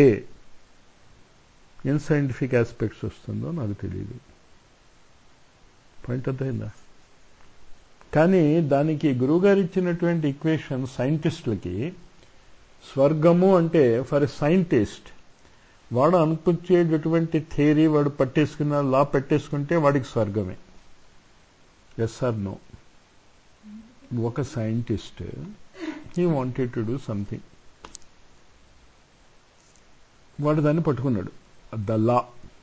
ఏం సైంటిఫిక్ ఆస్పెక్ట్స్ వస్తుందో నాకు తెలియదు పాయింట్ అర్థమైందా కానీ దానికి గురువుగారు ఇచ్చినటువంటి ఈక్వేషన్ సైంటిస్టులకి స్వర్గము అంటే ఫర్ ఎ సైంటిస్ట్ వాడు అనుకుంచేటటువంటి థియరీ వాడు పట్టేసుకున్న లా పెట్టేసుకుంటే వాడికి స్వర్గమే ఎస్ ఆర్ నో ఒక scientist he wanted to do something వాడు దాన్ని పట్టుకున్నాడు ద లా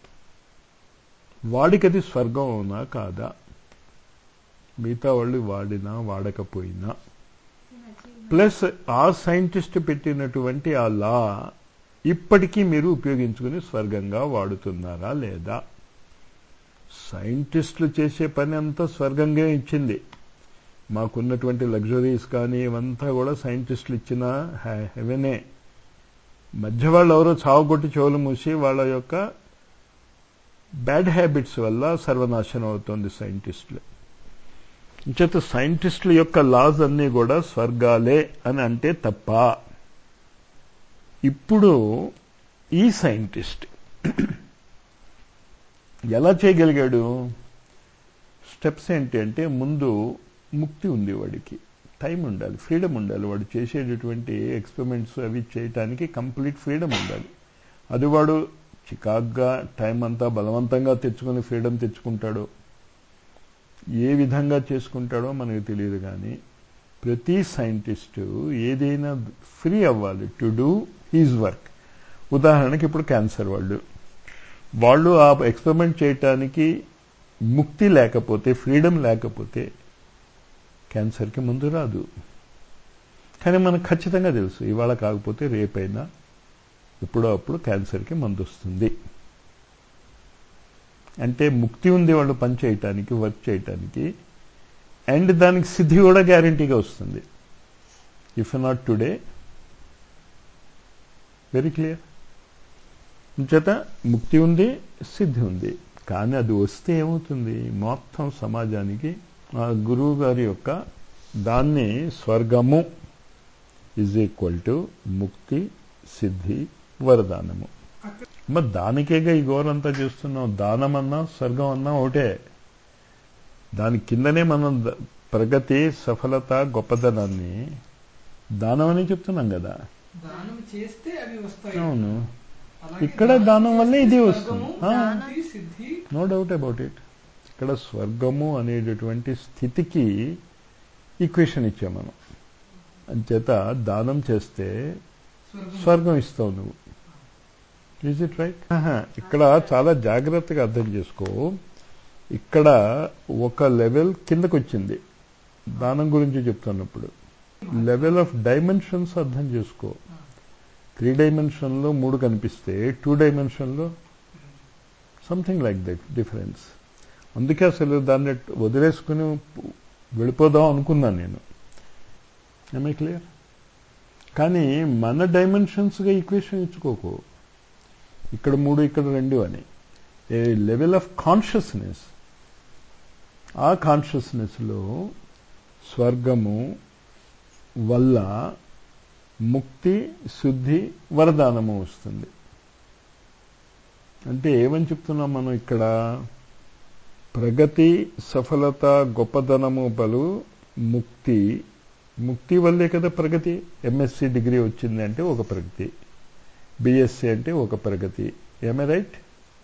వాడికి అది స్వర్గం అవునా కాదా మిగతా వాళ్ళు వాడినా వాడకపోయినా ప్లస్ ఆ సైంటిస్ట్ పెట్టినటువంటి ఆ లా ఇప్పటికీ మీరు ఉపయోగించుకుని స్వర్గంగా వాడుతున్నారా లేదా సైంటిస్టులు చేసే పని అంతా స్వర్గంగా ఇచ్చింది మాకున్నటువంటి లగ్జరీస్ కానీ ఇవంతా కూడా సైంటిస్టులు ఇచ్చిన హెవెనే మధ్య వాళ్ళు ఎవరో చావుకొట్టి చెవులు మూసి వాళ్ళ యొక్క బ్యాడ్ హ్యాబిట్స్ వల్ల సర్వనాశనం అవుతోంది సైంటిస్టులు చేత సైంటిస్టుల యొక్క లాస్ అన్నీ కూడా స్వర్గాలే అని అంటే తప్ప ఇప్పుడు ఈ సైంటిస్ట్ ఎలా చేయగలిగాడు స్టెప్స్ ఏంటి అంటే ముందు ముక్తి ఉంది వాడికి టైం ఉండాలి ఫ్రీడమ్ ఉండాలి వాడు చేసేటటువంటి ఎక్స్పెరిమెంట్స్ అవి చేయటానికి కంప్లీట్ ఫ్రీడమ్ ఉండాలి అది వాడు చికాగ్గా టైం అంతా బలవంతంగా తెచ్చుకొని ఫ్రీడమ్ తెచ్చుకుంటాడో ఏ విధంగా చేసుకుంటాడో మనకు తెలియదు కానీ ప్రతి సైంటిస్టు ఏదైనా ఫ్రీ అవ్వాలి టు డూ హీజ్ వర్క్ ఉదాహరణకి ఇప్పుడు క్యాన్సర్ వాళ్ళు వాళ్ళు ఆ ఎక్స్పెరిమెంట్ చేయటానికి ముక్తి లేకపోతే ఫ్రీడమ్ లేకపోతే క్యాన్సర్కి ముందు రాదు కానీ మనకు ఖచ్చితంగా తెలుసు ఇవాళ కాకపోతే రేపైనా ఎప్పుడో అప్పుడు క్యాన్సర్కి మందు వస్తుంది అంటే ముక్తి ఉంది వాళ్ళు పని చేయటానికి వర్క్ చేయటానికి అండ్ దానికి సిద్ధి కూడా గ్యారంటీగా వస్తుంది if not today very clear చేత ముక్తి ఉంది సిద్ధి ఉంది కానీ అది వస్తే ఏమవుతుంది మొత్తం సమాజానికి ఆ గురువు గారి యొక్క దాన్ని స్వర్గము ఈజ్ ఈక్వల్ టు ముక్తి సిద్ధి వరదానము మరి దానికేగా ఈ గోరంతా చేస్తున్నాం దానం అన్నా స్వర్గం అన్నా ఒకటే దాని కిందనే మనం ప్రగతి సఫలత గొప్పదనాన్ని దానం అని చెప్తున్నాం కదా దానం చేస్తే అవి వస్తాయి అవును అలాగే ఇక్కడ దానం దానం వల్లే చేస్తే ఇది స్వర్గము, వస్తుంది. ఆ. శాంతి, సిద్ధి నో డౌట్ అబౌట్ ఇట్ ఇక్కడ స్వర్గము అనేటటువంటి స్థితికి ఈక్వేషన్ ఇచ్చాం మనం అంచేత దానం చేస్తే స్వర్గం స్వర్గం ఇస్తావు నువ్వు ఈజ్ ఇట్ రైట్ ఇక్కడ చాలా జాగ్రత్తగా అర్థం చేసుకో ఇక్కడ ఒక లెవెల్ కిందకు వచ్చింది దానం గురించి చెప్తున్నప్పుడు లెవెల్ ఆఫ్ డైమెన్షన్స్ అర్థం చేసుకో త్రీ డైమెన్షన్లో మూడు కనిపిస్తే టూ డైమెన్షన్లో సంథింగ్ లైక్ దట్ డిఫరెన్స్ అందుకే అసలు దాన్ని వదిలేసుకుని వెళ్ళిపోదాం అనుకున్నాను నేను ఏమై క్లియర్ కానీ మన డైమెన్షన్స్గా ఈక్వేషన్ ఇచ్చుకోకు ఇక్కడ మూడు ఇక్కడ రెండు అని ఏ లెవెల్ ఆఫ్ కాన్షియస్నెస్ ఆ కాన్షియస్నెస్లో స్వర్గము వల్ల ముక్తి శుద్ధి వరదానము వస్తుంది అంటే ఏమని చెప్తున్నాం మనం ఇక్కడ ప్రగతి సఫలత గొప్పదనము బలు ముక్తి ముక్తి వల్లే కదా ప్రగతి ఎంఎస్సి డిగ్రీ వచ్చింది అంటే ఒక ప్రగతి బిఎస్సి అంటే ఒక ప్రగతి ఏమే రైట్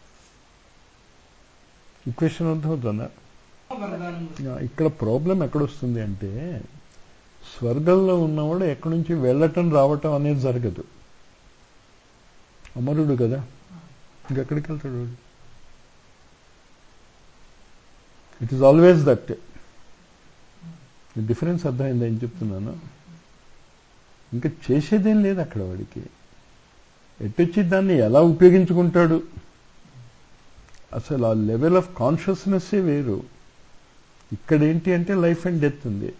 ఈక్వేషన్ అర్థమవుతుందా వరదానం ఇక్కడ ప్రాబ్లం ఎక్కడొస్తుంది అంటే స్వర్గంలో ఉన్నవాడు ఎక్కడి నుంచి వెళ్ళటం రావటం అనేది జరగదు అమరుడు కదా ఇంకెక్కడికి వెళ్తాడు వాడు it is always that difference అర్థమైంది ఏం చెప్తున్నాను ఇంకా చేసేదేం లేదు అక్కడ వాడికి ఎట్టొచ్చి దాన్ని ఎలా ఉపయోగించుకుంటాడు అసలు ఆ లెవెల్ ఆఫ్ కాన్షియస్నెస్సే వేరు ఇక్కడ ఏంటి అంటే లైఫ్ అండ్ డెత్ ఉంది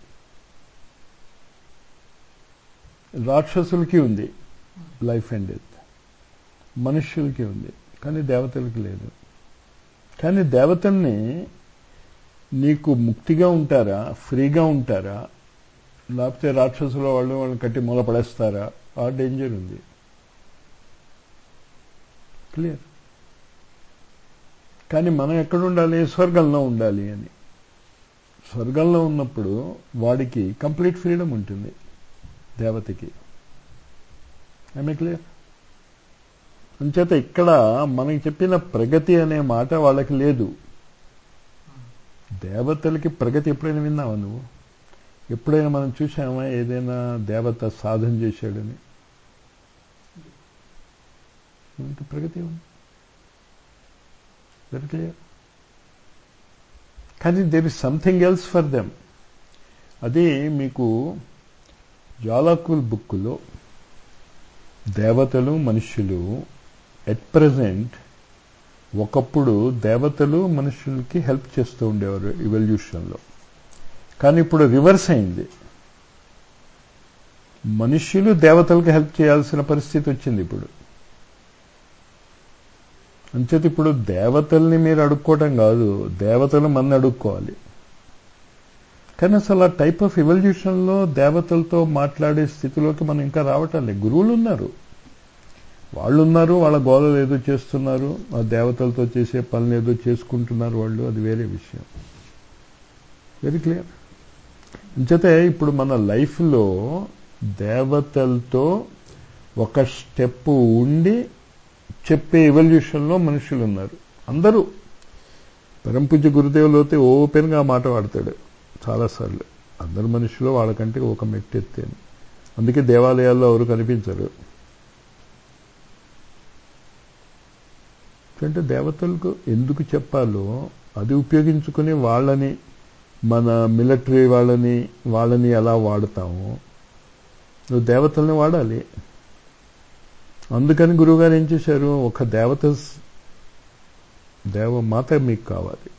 రాక్షసులకి ఉంది లైఫ్ అండ్ డెత్ మనుష్యులకి ఉంది కానీ దేవతలకి లేదు కానీ దేవతల్ని నీకు ముక్తిగా ఉంటారా ఫ్రీగా ఉంటారా లేకపోతే రాక్షసుల వాళ్ళు వాళ్ళని కట్టి మూల పడేస్తారా ఆ డేంజర్ ఉంది క్లియర్ కానీ మనం ఎక్కడ ఉండాలి స్వర్గంలో ఉండాలి అని స్వర్గంలో ఉన్నప్పుడు వాడికి కంప్లీట్ ఫ్రీడమ్ ఉంటుంది దేవతకి ఐమే క్లియర్ అంచేత ఇక్కడ మనకి చెప్పిన ప్రగతి అనే మాట వాళ్ళకి లేదు దేవతలకి ప్రగతి ఎప్పుడైనా విన్నావా నువ్వు ఎప్పుడైనా మనం చూసామా ఏదైనా దేవత సాధన చేశాడని ఇంత ప్రగతి ఉంది వెరీ క్లియర్ కానీ there is something else for them అది మీకు జాలాకుల్ బుక్లో దేవతలు మనుష్యులు ఎట్ ప్రజెంట్ ఒకప్పుడు దేవతలు మనుషులకి హెల్ప్ చేస్తూ ఉండేవారు ఇవల్యూషన్లో కానీ ఇప్పుడు రివర్స్ అయింది మనుష్యులు దేవతలకు హెల్ప్ చేయాల్సిన పరిస్థితి వచ్చింది ఇప్పుడు అంచేత ఇప్పుడు దేవతల్ని మీరు అడుక్కోవటం కాదు దేవతలు మన అడుక్కోవాలి కానీ అసలు ఆ టైప్ ఆఫ్ ఇవల్యూషన్లో దేవతలతో మాట్లాడే స్థితిలోకి మనం ఇంకా రావటం లేదు గురువులు ఉన్నారు వాళ్ళు ఉన్నారు వాళ్ళ గోడలు ఏదో చేస్తున్నారు ఆ దేవతలతో చేసే పనులు ఏదో చేసుకుంటున్నారు వాళ్ళు అది వేరే విషయం వెరీ క్లియర్ అంచేతే ఇప్పుడు మన లైఫ్లో దేవతలతో ఒక స్టెప్ ఉండి చెప్పే ఎవల్యూషన్లో మనుషులు ఉన్నారు అందరూ పరంపూజ గురుదేవులు అయితే ఓపెన్గా మాట వాడతాడు చాలాసార్లు అందరు మనుషులు వాళ్ళకంటే ఒక మెట్టు ఎత్తాను అందుకే దేవాలయాల్లో ఎవరు కనిపించరు అంటే దేవతలకు ఎందుకు చెప్పాలో అది ఉపయోగించుకుని వాళ్ళని మన మిలిటరీ వాళ్ళని వాళ్ళని ఎలా వాడతామో నువ్వు దేవతల్ని వాడాలి అందుకని గురువుగారు ఏం చేశారు ఒక దేవత దేవమాత మీకు కావాలి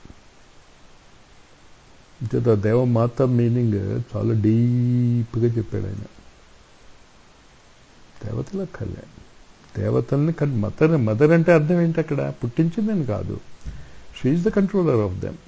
అంచేత దేవమాత మీనింగ్ చాలా డీప్గా చెప్పాడు ఆయన దేవతల కలే దేవతల్ని మదర్ మదర్ అంటే అర్థం ఏంటి అక్కడ పుట్టించిందని కాదు she the controller of them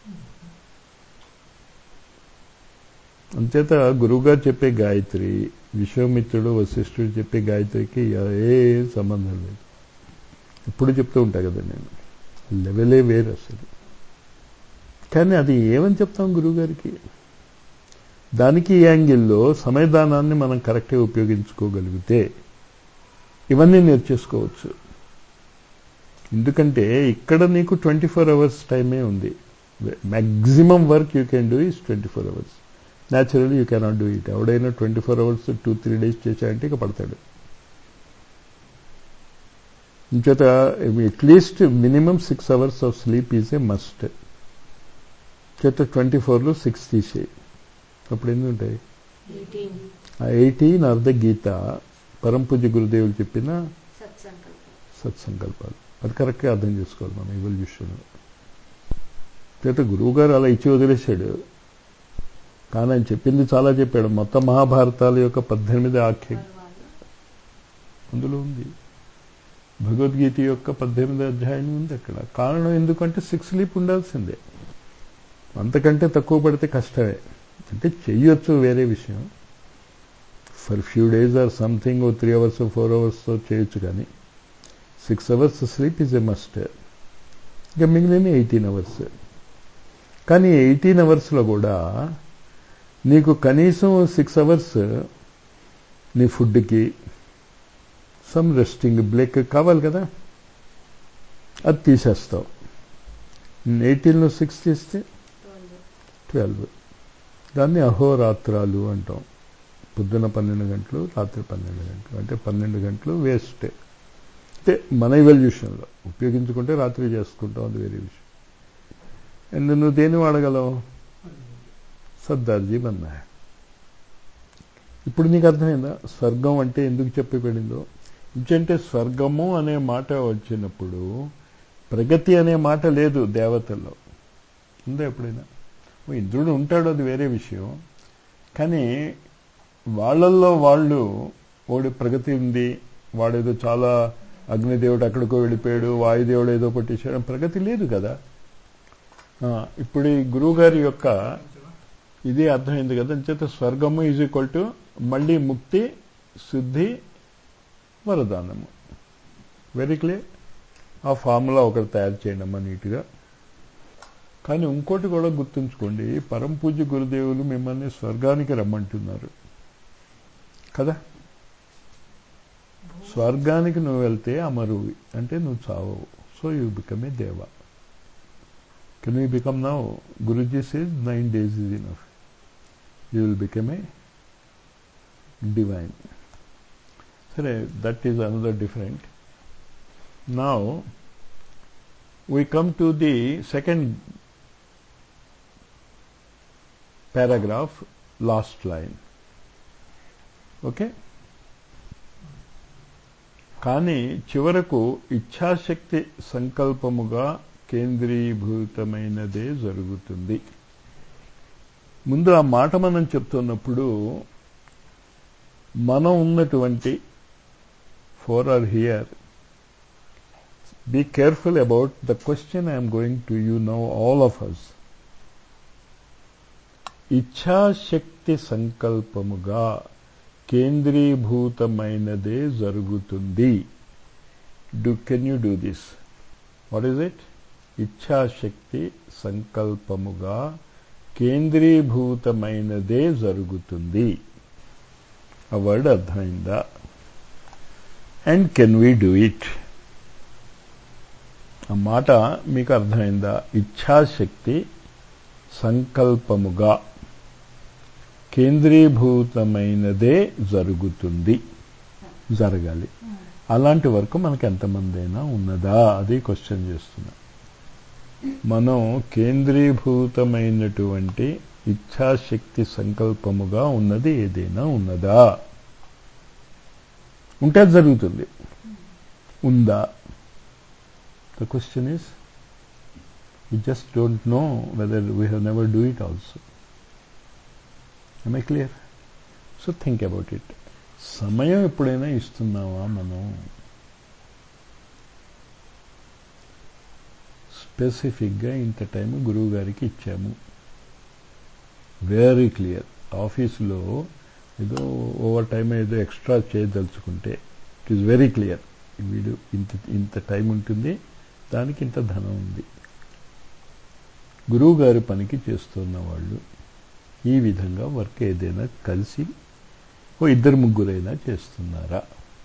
అంచేత గురువుగారు చెప్పే గాయత్రి విశ్వామిత్రుడు వశిష్ఠుడు చెప్పే గాయత్రికి ఏ సంబంధం లేదు ఇప్పుడు చెప్తూ ఉంటా కదా నేను లెవెలే వేరు అసలు కానీ అది ఏమని చెప్తాం గురువుగారికి దానికి ఈ యాంగిల్లో సమయదానాన్ని మనం కరెక్ట్గా ఉపయోగించుకోగలిగితే ఇవన్నీ నేర్చేసుకోవచ్చు ఎందుకంటే ఇక్కడ నీకు ట్వంటీ ఫోర్ అవర్స్ టైమే ఉంది maximum work you can do is twenty four hours naturally you cannot do it ఎవడైనా twenty four hours two three days చేశాడంటే ఇక పడతాడు ఇంచేత at least minimum six hours of sleep is a must చేత ట్వంటీ ఫోర్లో సిక్స్ తీసేయి అప్పుడు ఎన్ని ఉంటాయి ఆ eighteen of the Gita Param Pujya గురుదేవులు చెప్పిన సత్సంకల్పాలు అది కరెక్ట్గా అర్థం చేసుకోవాలి మనం ఇవల్యూషన్లో చేత గురువు గారు అలా ఇచ్చి వదిలేశాడు కానీ ఆయన చెప్పింది చాలా చెప్పాడు మొత్తం మహాభారతాల యొక్క పద్దెనిమిది ఆఖ్య అందులో ఉంది భగవద్గీత యొక్క పద్దెనిమిది అధ్యాయం ఉంది అక్కడ కారణం ఎందుకంటే సిక్స్ స్లీప్ ఉండాల్సిందే అంతకంటే తక్కువ పడితే కష్టమే అంటే చెయ్యొచ్చు వేరే విషయం for few days or something ఓ త్రీ అవర్స్ ఫోర్ అవర్స్తో చేయొచ్చు కానీ six hours sleep is a must ఇక మిగిలిన ఎయిటీన్ అవర్స్ కానీ ఎయిటీన్ అవర్స్లో కూడా నీకు కనీసం సిక్స్ అవర్స్ నీ ఫుడ్కి సమ్ రెస్టింగ్ బ్రేక్ కావాలి కదా అది తీసేస్తావు ఎయిటీన్లో సిక్స్ తీస్తే ట్వెల్వ్ దాన్ని అహోరాత్రాలు అంటాం పొద్దున పన్నెండు గంటలు రాత్రి పన్నెండు గంటలు అంటే పన్నెండు గంటలు వేస్ట్ అంటే మన ఇవల్యూషన్లో ఉపయోగించుకుంటే రాత్రి చేసుకుంటాం అది వేరే విషయం అండ్ నువ్వు దేన్ని వాడగలవు సర్దార్ జీవన్ ఇప్పుడు నీకు అర్థమైందా స్వర్గం అంటే ఎందుకు చెప్పబడిందో ఇంకంటే స్వర్గము అనే మాట వచ్చినప్పుడు ప్రగతి అనే మాట లేదు దేవతల్లో ఉందా ఎప్పుడైనా ఓ ఇంద్రుడు ఉంటాడు అది వేరే విషయం కానీ వాళ్ళల్లో వాళ్ళు వాడి ప్రగతి ఉంది వాడేదో చాలా అగ్నిదేవుడు అక్కడికో వెళ్ళిపోయాడు వాయుదేవుడు ఏదో కొట్టేశాడు ప్రగతి లేదు కదా ఆ, ఇప్పుడు ఈ గురువుగారి యొక్క ఇది అర్థమైంది కదా అంచేత స్వర్గము ఈజ్ ఈక్వల్ టు మళ్ళీ ముక్తి శుద్ధి వరదానము వెరీ క్లియర్ ఆ ఫార్ములా ఒకటి తయారు చేయండి అమ్మా నీట్గా కానీ ఇంకోటి కూడా గుర్తుంచుకోండి పరమ పూజ్య గురుదేవులు మిమ్మల్ని స్వర్గానికి రమ్మంటున్నారు కదా స్వర్గానికి నువ్వు వెళ్తే అమరువి అంటే నువ్వు చావవు so you become a deva can you become now Guruji says nine days is enough you will become a divine సరే that is another different now we come to the second paragraph, last line. Okay? కానీ చివరకు ఇచ్ఛాశక్తి సంకల్పముగా కేంద్రీభూతమైనదే జరుగుతుంది ముందు ఆ మాట మనం చెప్తున్నప్పుడు మనం ఉన్నటువంటి four are here be careful about the question I am going to you now, all of us. ఇచ్ఛాశక్తి సంకల్పముగా కేంద్రీభూతమైనదే జరుగుతుంది do can you do this what is it ఇచ్ఛాశక్తి సంకల్పముగా కేంద్రీభూతమైనదే జరుగుతుంది ఆ వర్డ్ అర్థమైందా and can we do it ఆ మాట మీకు అర్థమైందా ఇచ్ఛాశక్తి సంకల్పముగా కేంద్రీభూతమైనదే జరుగుతుంది జరగాలి అలాంటి వరకు మనకి ఎంతమంది అయినా ఉన్నదా అది క్వశ్చన్ చేస్తున్నా మనం కేంద్రీభూతమైనటువంటి ఇచ్ఛాశక్తి సంకల్పముగా ఉన్నది ఏదైనా ఉన్నదా ఉంటే అది జరుగుతుంది ఉందా The question is, we just don't know whether we have never do it also. Am I clear? So think about it. సమయం ఎప్పుడైనా ఇస్తున్నావా మనం స్పెసిఫిక్గా ఇంత టైం గురువు గారికి ఇచ్చాము వెరీ క్లియర్ ఆఫీసులో ఏదో ఓవర్ టైం ఏదో ఎక్స్ట్రా చేయదలుచుకుంటే ఇట్ ఈస్ వెరీ క్లియర్ వీడు ఇంత ఇంత టైం ఉంటుంది దానికి ఇంత ధనం ఉంది గురువు గారి పనికి చేస్తున్న వాళ్ళు ఈ విధంగా వర్క్ ఏదైనా కలిసి ఓ ఇద్దరు ముగ్గురైనా చేస్తున్నారా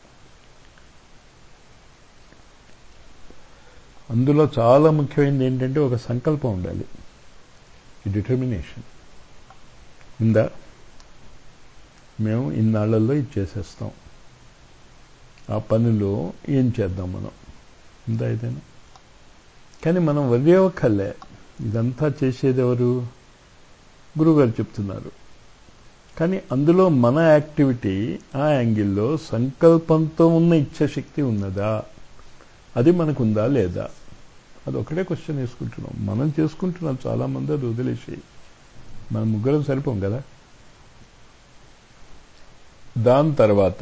అందులో చాలా ముఖ్యమైనది ఏంటంటే ఒక సంకల్పం ఉండాలి డిటర్మినేషన్ ఉందా మేము ఇన్నాళ్లలో ఇది చేసేస్తాం ఆ పనిలో ఏం చేద్దాం మనం ఉందా ఏదైనా కానీ మనం వదిలేవక్కర్లే ఇదంతా చేసేది ఎవరు గురువుగారు చెప్తున్నారు కానీ అందులో మన యాక్టివిటీ ఆ యాంగిల్లో సంకల్పంతో ఉన్న ఇచ్ఛాశక్తి ఉన్నదా అది మనకుందా లేదా అది ఒకటే క్వశ్చన్ వేసుకుంటున్నాం మనం చేసుకుంటున్నాం చాలామంది అది వదిలేసి మనం ముగ్గురం సరిపోం కదా దాని తర్వాత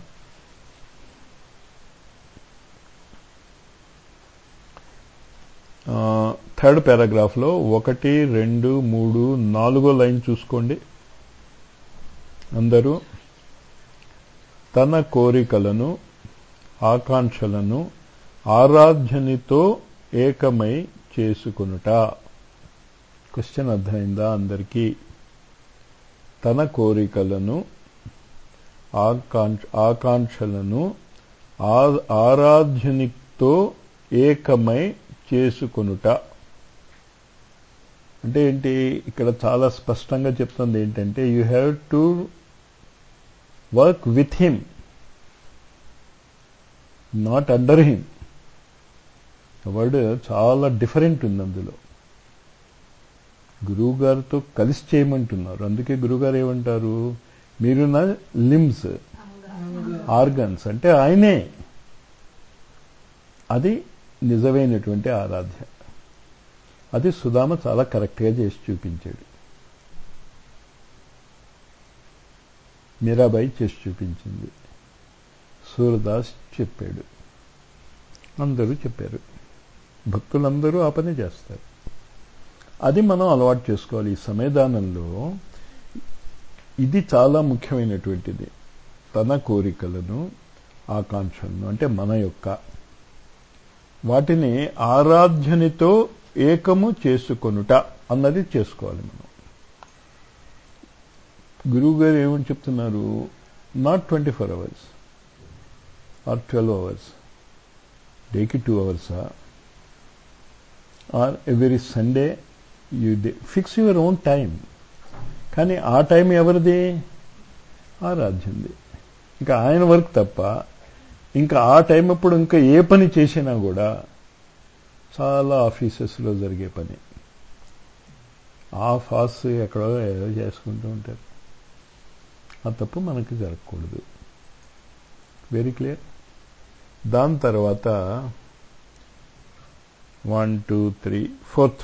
థర్డ్ పారాగ్రాఫ్లో ఒకటి రెండు మూడు నాలుగో లైన్ చూసుకోండి అందరూ తన కోరికలను ఆకాంక్షలను ఆరాధ్యనితో ఏకమై చేసుకునుట క్వశ్చన్ అర్థమైందా అందరికీ తన కోరికలను ఆకాంక్ష ఆకాంక్షలను ఆరాధ్యునితో ఏకమై చేసుకొనుట అంటే ఏంటి ఇక్కడ చాలా స్పష్టంగా చెప్తుంది ఏంటంటే you have to work with him not under him word చాలా డిఫరెంట్ ఉంది అందులో గురువు గారితో కలిసి చేయమంటున్నారు అందుకే గురుగారు ఏమంటారు మీరు నా లిమ్స్ ఆర్గన్స్ అంటే ఆయనే అది నిజమైనటువంటి ఆరాధ్య అది సుధామ చాలా కరెక్ట్గా చేసి చూపించాడు మీరాబాయి చేసి చూపించింది సూరదాస్ చెప్పాడు అందరూ చెప్పారు భక్తులందరూ ఆ పని చేస్తారు అది మనం అలవాటు చేసుకోవాలి ఈ సమయదానంలో ఇది చాలా ముఖ్యమైనటువంటిది తన కోరికలను ఆకాంక్షలను అంటే మన యొక్క వాటిని ఆరాధ్యనితో ఏకము చేసుకొనుట అన్నది చేసుకోవాలి మనం గురువు గారు ఏమని చెప్తున్నారు not twenty four hours or twelve hours డేకి టూ అవర్సా or every Sunday you day fix your own time కానీ ఆ టైం ఎవరిది ఆరాధ్యంది ఇంకా ఆయన వర్క్ తప్ప ఇంకా ఆ టైం అప్పుడు ఇంకా ఏ పని చేసినా కూడా చాలా ఆఫీసెస్లో జరిగే పని ఆ ఫాస్ ఎక్కడో ఏదో చేసుకుంటూ ఉంటారు ఆ తప్పు మనకి జరగకూడదు వెరీ క్లియర్ దాని తర్వాత one two three fourth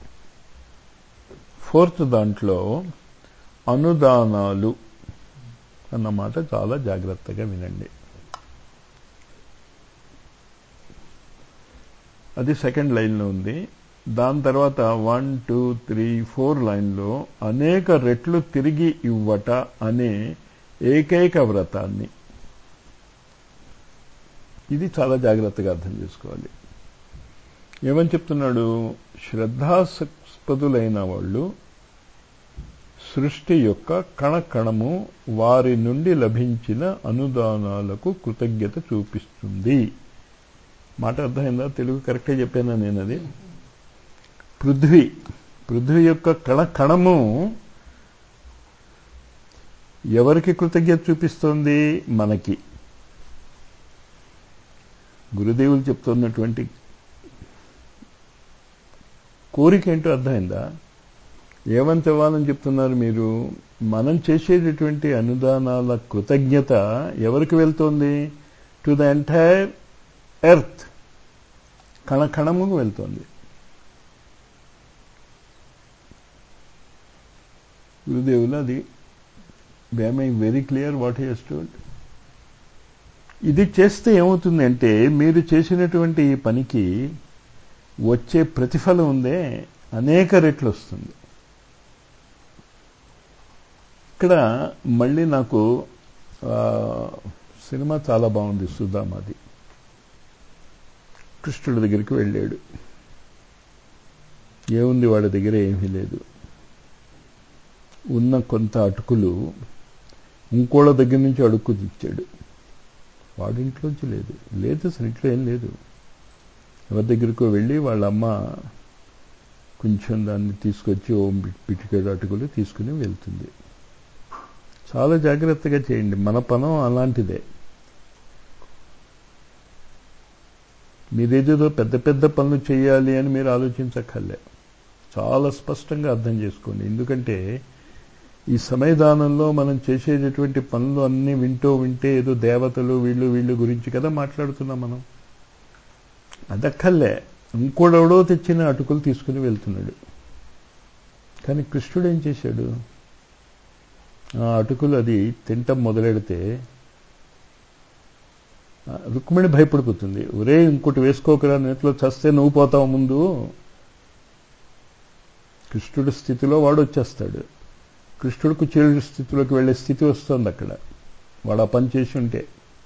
fourth దాంట్లో అనుదానాలు అన్నమాట చాలా జాగ్రత్తగా వినండి అది సెకండ్ లైన్లో ఉంది దాని తర్వాత వన్ టూ త్రీ ఫోర్ లైన్లో అనేక రెట్లు తిరిగి ఇవ్వట అనే ఏకైక వ్రతాన్ని ఇది చాలా జాగ్రత్తగా అర్థం చేసుకోవాలి ఏమని చెప్తున్నాడు శ్రద్ధాస్పదులైన వాళ్ళు సృష్టి యొక్క కణకణము వారి నుండి లభించిన అనుదానాలకు కృతజ్ఞత చూపిస్తుంది మాట అర్థమైందా తెలుగు కరెక్ట్గా చెప్పానా నేను అది పృథ్వీ పృథ్వీ యొక్క కణ కణము ఎవరికి కృతజ్ఞత చూపిస్తోంది మనకి గురుదేవులు చెప్తున్నటువంటి కోరిక ఏంటో అర్థమైందా ఏమంత ఇవ్వాలని చెప్తున్నారు మీరు మనం చేసేటటువంటి అనుదానాల కృతజ్ఞత ఎవరికి వెళ్తోంది టు ద ఎంటైర్ ఎర్త్ కణకణముకు వెళ్తోంది గురుదేవులు అది I very clear what he told ఇది చేస్తే ఏమవుతుంది అంటే మీరు చేసినటువంటి ఈ పనికి వచ్చే ప్రతిఫలం ఉందే అనేక రెట్లు వస్తుంది ఇక్కడ మళ్ళీ నాకు సినిమా చాలా బాగుంది సుధామాది కృష్ణుడి దగ్గరికి వెళ్ళాడు ఏముంది వాడి దగ్గర ఏమీ లేదు ఉన్న కొంత అటుకులు ఇంకోళ్ళ దగ్గర నుంచి అడుక్కు తెచ్చాడు వాడింట్లోంచి లేదు లేదు అసలు ఇంట్లో ఏం లేదు ఎవరి దగ్గరకో వెళ్ళి వాళ్ళ అమ్మ కొంచెం దాన్ని తీసుకొచ్చి ఓ పిటికేడు అటుకులు తీసుకుని వెళ్తుంది చాలా జాగ్రత్తగా చేయండి మన పనం అలాంటిదే మీరేదేదో పెద్ద పెద్ద పనులు చేయాలి అని మీరు ఆలోచించక్కర్లే చాలా స్పష్టంగా అర్థం చేసుకోండి ఎందుకంటే ఈ సమయదానంలో మనం చేసేటటువంటి పనులు అన్నీ వింటూ వింటే ఏదో దేవతలు వీళ్ళు వీళ్ళు గురించి కదా మాట్లాడుతున్నాం మనం అదక్కర్లే ఇంకోడెవడో తెచ్చిన అటుకులు తీసుకుని వెళ్తున్నాడు కానీ కృష్ణుడు ఏం చేశాడు ఆ అటుకులు అది తింటం మొదలెడితే రుక్మిణి భయపడిపోతుంది ఒరే ఇంకోటి వేసుకోకరా నేట్లో చస్తే నువ్వు పోతావు ముందు కృష్ణుడి స్థితిలో వాడు వచ్చేస్తాడు కృష్ణుడికి చేడు స్థితిలోకి వెళ్ళే స్థితి వస్తుంది అక్కడ వాడు ఆ పని చేసి ఉంటే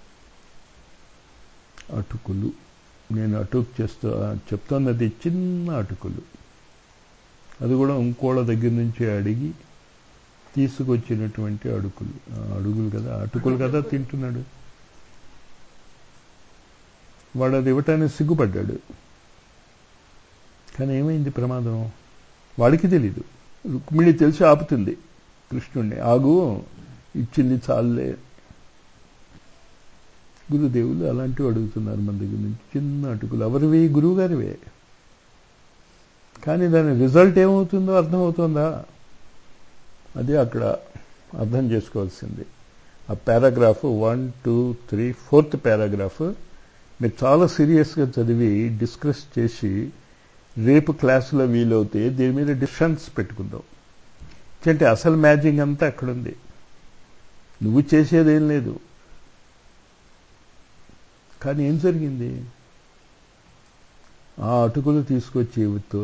అటుకులు నేను అటుకు చేస్తూ చెప్తున్నది చిన్న అటుకులు అది కూడా ఇంకోళ్ళ దగ్గర నుంచి అడిగి తీసుకొచ్చినటువంటి అడుగులు అడుగులు కదా అటుకులు కదా తింటున్నాడు వాడు అది ఇవ్వటానికి సిగ్గుపడ్డాడు కానీ ఏమైంది ప్రమాదం వాడికి తెలీదు రుక్మిణి తెలిసి ఆపుతుంది కృష్ణుణ్ణి ఆగు ఇచ్చింది చాలే గురుదేవులు అలాంటివి అడుగుతున్నారు మన దగ్గర నుంచి చిన్న అటుకులు ఎవరివి గురువు గారివే కానీ దాని రిజల్ట్ ఏమవుతుందో అర్థమవుతుందా అదే అక్కడ అర్థం చేసుకోవాల్సింది ఆ paragraph one two three fourth paragraph మీరు చాలా సీరియస్గా చదివి డిస్కస్ చేసి రేపు క్లాసులో వీలవుతే దీని మీద డిస్టన్స్ పెట్టుకుందాం అంటే అసలు మ్యాజింగ్ అంతా అక్కడుంది నువ్వు చేసేదేం లేదు కానీ ఏం జరిగింది ఆ అటుకులు తీసుకొచ్చి తో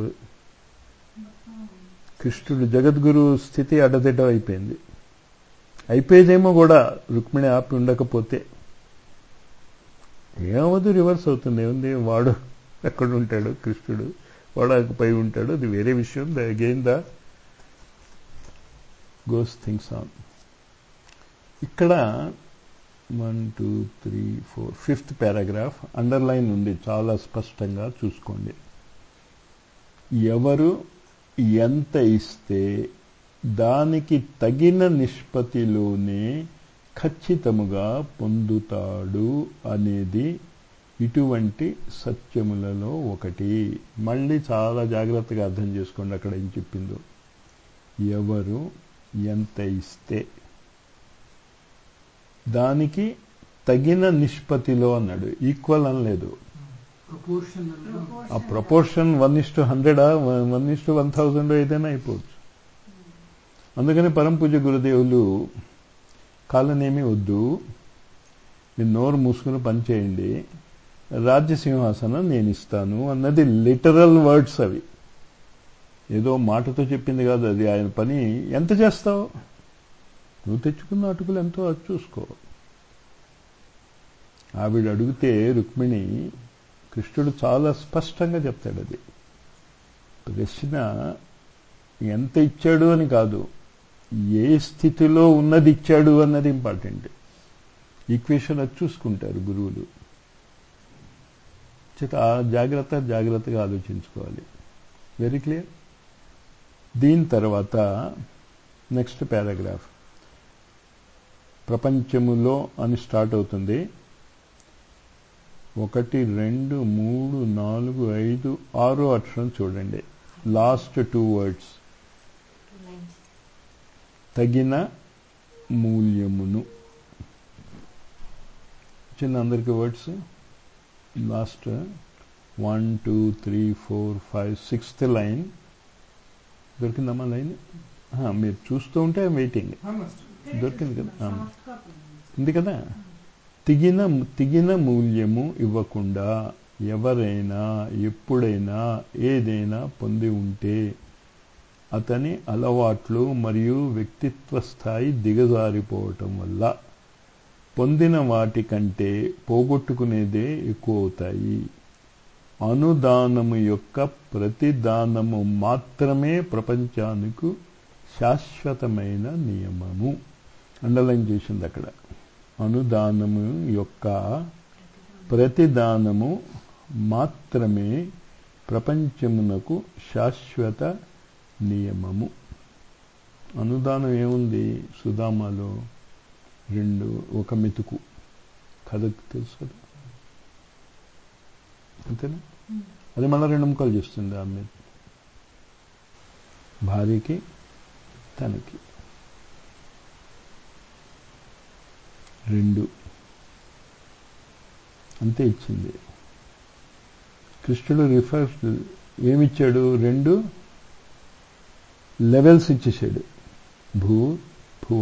కృష్ణుడు జగద్గురు స్థితి అడ్డదిడ్డం అయిపోయింది అయిపోయేదేమో కూడా రుక్మిణి ఆపి ఉండకపోతే ఏమవదు రివర్స్ అవుతుంది ఏముంది వాడు ఎక్కడ ఉంటాడు కృష్ణుడు వాడు పై ఉంటాడు అది వేరే విషయం again the goes things on ఇక్కడ one two three four fifth paragraph underline ఉంది చాలా స్పష్టంగా చూసుకోండి ఎవరు ఎంత ఇస్తే దానికి తగిన నిష్పత్తిలోనే ఖచ్చితముగా పొందుతాడు అనేది ఇటువంటి సత్యములలో ఒకటి మళ్ళీ చాలా జాగ్రత్తగా అర్థం చేసుకోండి అక్కడ ఏం చెప్పిందో ఎవరు ఎంత ఇస్తే దానికి తగిన నిష్పత్తిలో అన్నాడు ఈక్వల్ అనలేదు ప్రపోర్షనల్ ఆ ప్రపోర్షన్ వన్ ఇస్ టు హండ్రెడా one is to one thousand ఏదైనా అయిపోవచ్చు అందుకని పరంపూజ గురుదేవులు కాలనేమి వద్దు మీరు నోరు మూసుకుని పనిచేయండి రాజ్యసింహాసనం నేను ఇస్తాను అన్నది లిటరల్ వర్డ్స్ అవి ఏదో మాటతో చెప్పింది కాదు అది ఆయన పని ఎంత చేస్తావు నువ్వు తెచ్చుకున్న అటుకులు ఎంతో అది చూసుకో ఆవిడ అడిగితే రుక్మిణి కృష్ణుడు చాలా స్పష్టంగా చెప్తాడు అది ప్రశ్న ఎంత ఇచ్చాడు అని కాదు ఏ స్థితిలో ఉన్నది ఇచ్చాడు అన్నది ఇంపార్టెంట్ ఈక్వేషన్ అది చూసుకుంటారు గురువులు చేత ఆ జాగ్రత్త జాగ్రత్తగా ఆలోచించుకోవాలి వెరీ క్లియర్ దీని తర్వాత నెక్స్ట్ పారాగ్రాఫ్ ప్రపంచములో అని స్టార్ట్ అవుతుంది ఒకటి రెండు మూడు నాలుగు ఐదు ఆరో అక్షరం చూడండి లాస్ట్ టూ వర్డ్స్ తగిన మూల్యమును చిన్న అందరికి words last one two three four five sixth line దొరికిందమ్మా లైన్ మీరు చూస్తూ ఉంటే వెయిటింగ్ దొరికింది కదా ఉంది కదా తిగిన తిగిన మూల్యము ఇవ్వకుండా ఎవరైనా ఎప్పుడైనా ఏదైనా పొంది ఉంటే అతని అలవాట్లు మరియు వ్యక్తిత్వ స్థాయి దిగజారిపోవటం వల్ల పొందిన వాటి కంటే పోగొట్టుకునేదే ఎక్కువ అవుతాయి అనుదానము యొక్క ప్రతిదానము మాత్రమే ప్రపంచానికి శాశ్వతమైన నియమము అండర్లైన్ చేసింది అక్కడ అనుదానము యొక్క ప్రతిదానము మాత్రమే ప్రపంచమునకు శాశ్వత నియమము అనుదానం ఏముంది సుధామాలో రెండు ఒక మెతుకు కథకు తెలుసు కదా అంతేనా అది మళ్ళీ రెండు ముక్కలు చేస్తుంది ఆమె భార్యకి తనకి రెండు అంతే ఇచ్చింది కృష్ణుడు రిఫర్ ఏమిచ్చాడు రెండు లెవెల్స్ ఇచ్చేసాడు భూ భువ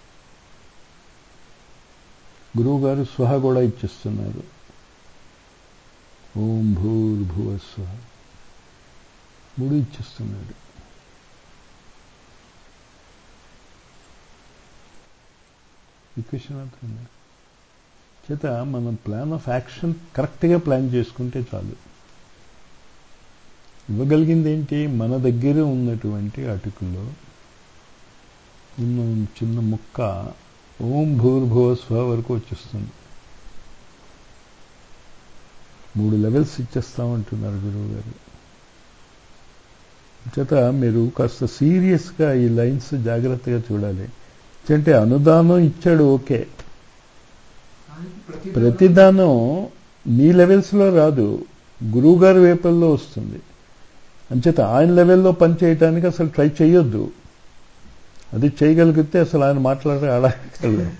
గురువు గారు స్వహ కూడా ఇచ్చేస్తున్నారు ఓం భూర్భువ స్వహ మూడు ఇచ్చేస్తున్నాడు ఈక్వేషన్ అవుతుంది చేత మనం ప్లాన్ ఆఫ్ యాక్షన్ కరెక్ట్గా ప్లాన్ చేసుకుంటే చాలు ఇవ్వగలిగింది ఏంటి మన దగ్గర ఉన్నటువంటి అటుకులో ఉన్న చిన్న ముక్క ఓం భూర్భువ స్వ వరకు వచ్చేస్తుంది మూడు లెవెల్స్ ఇచ్చేస్తామంటున్నారు గురువు గారు చేత మీరు కాస్త సీరియస్గా ఈ లైన్స్ జాగ్రత్తగా చూడాలి అంటే అనుదానం ఇచ్చాడు ఓకే ప్రతిదానం నీ లెవెల్స్లో రాదు గురువుగారి వేపల్లో వస్తుంది అంచేత ఆయన లెవెల్లో పనిచేయటానికి అసలు ట్రై చేయొద్దు అది చేయగలిగితే అసలు ఆయన మాట్లాడే ఆడలేదు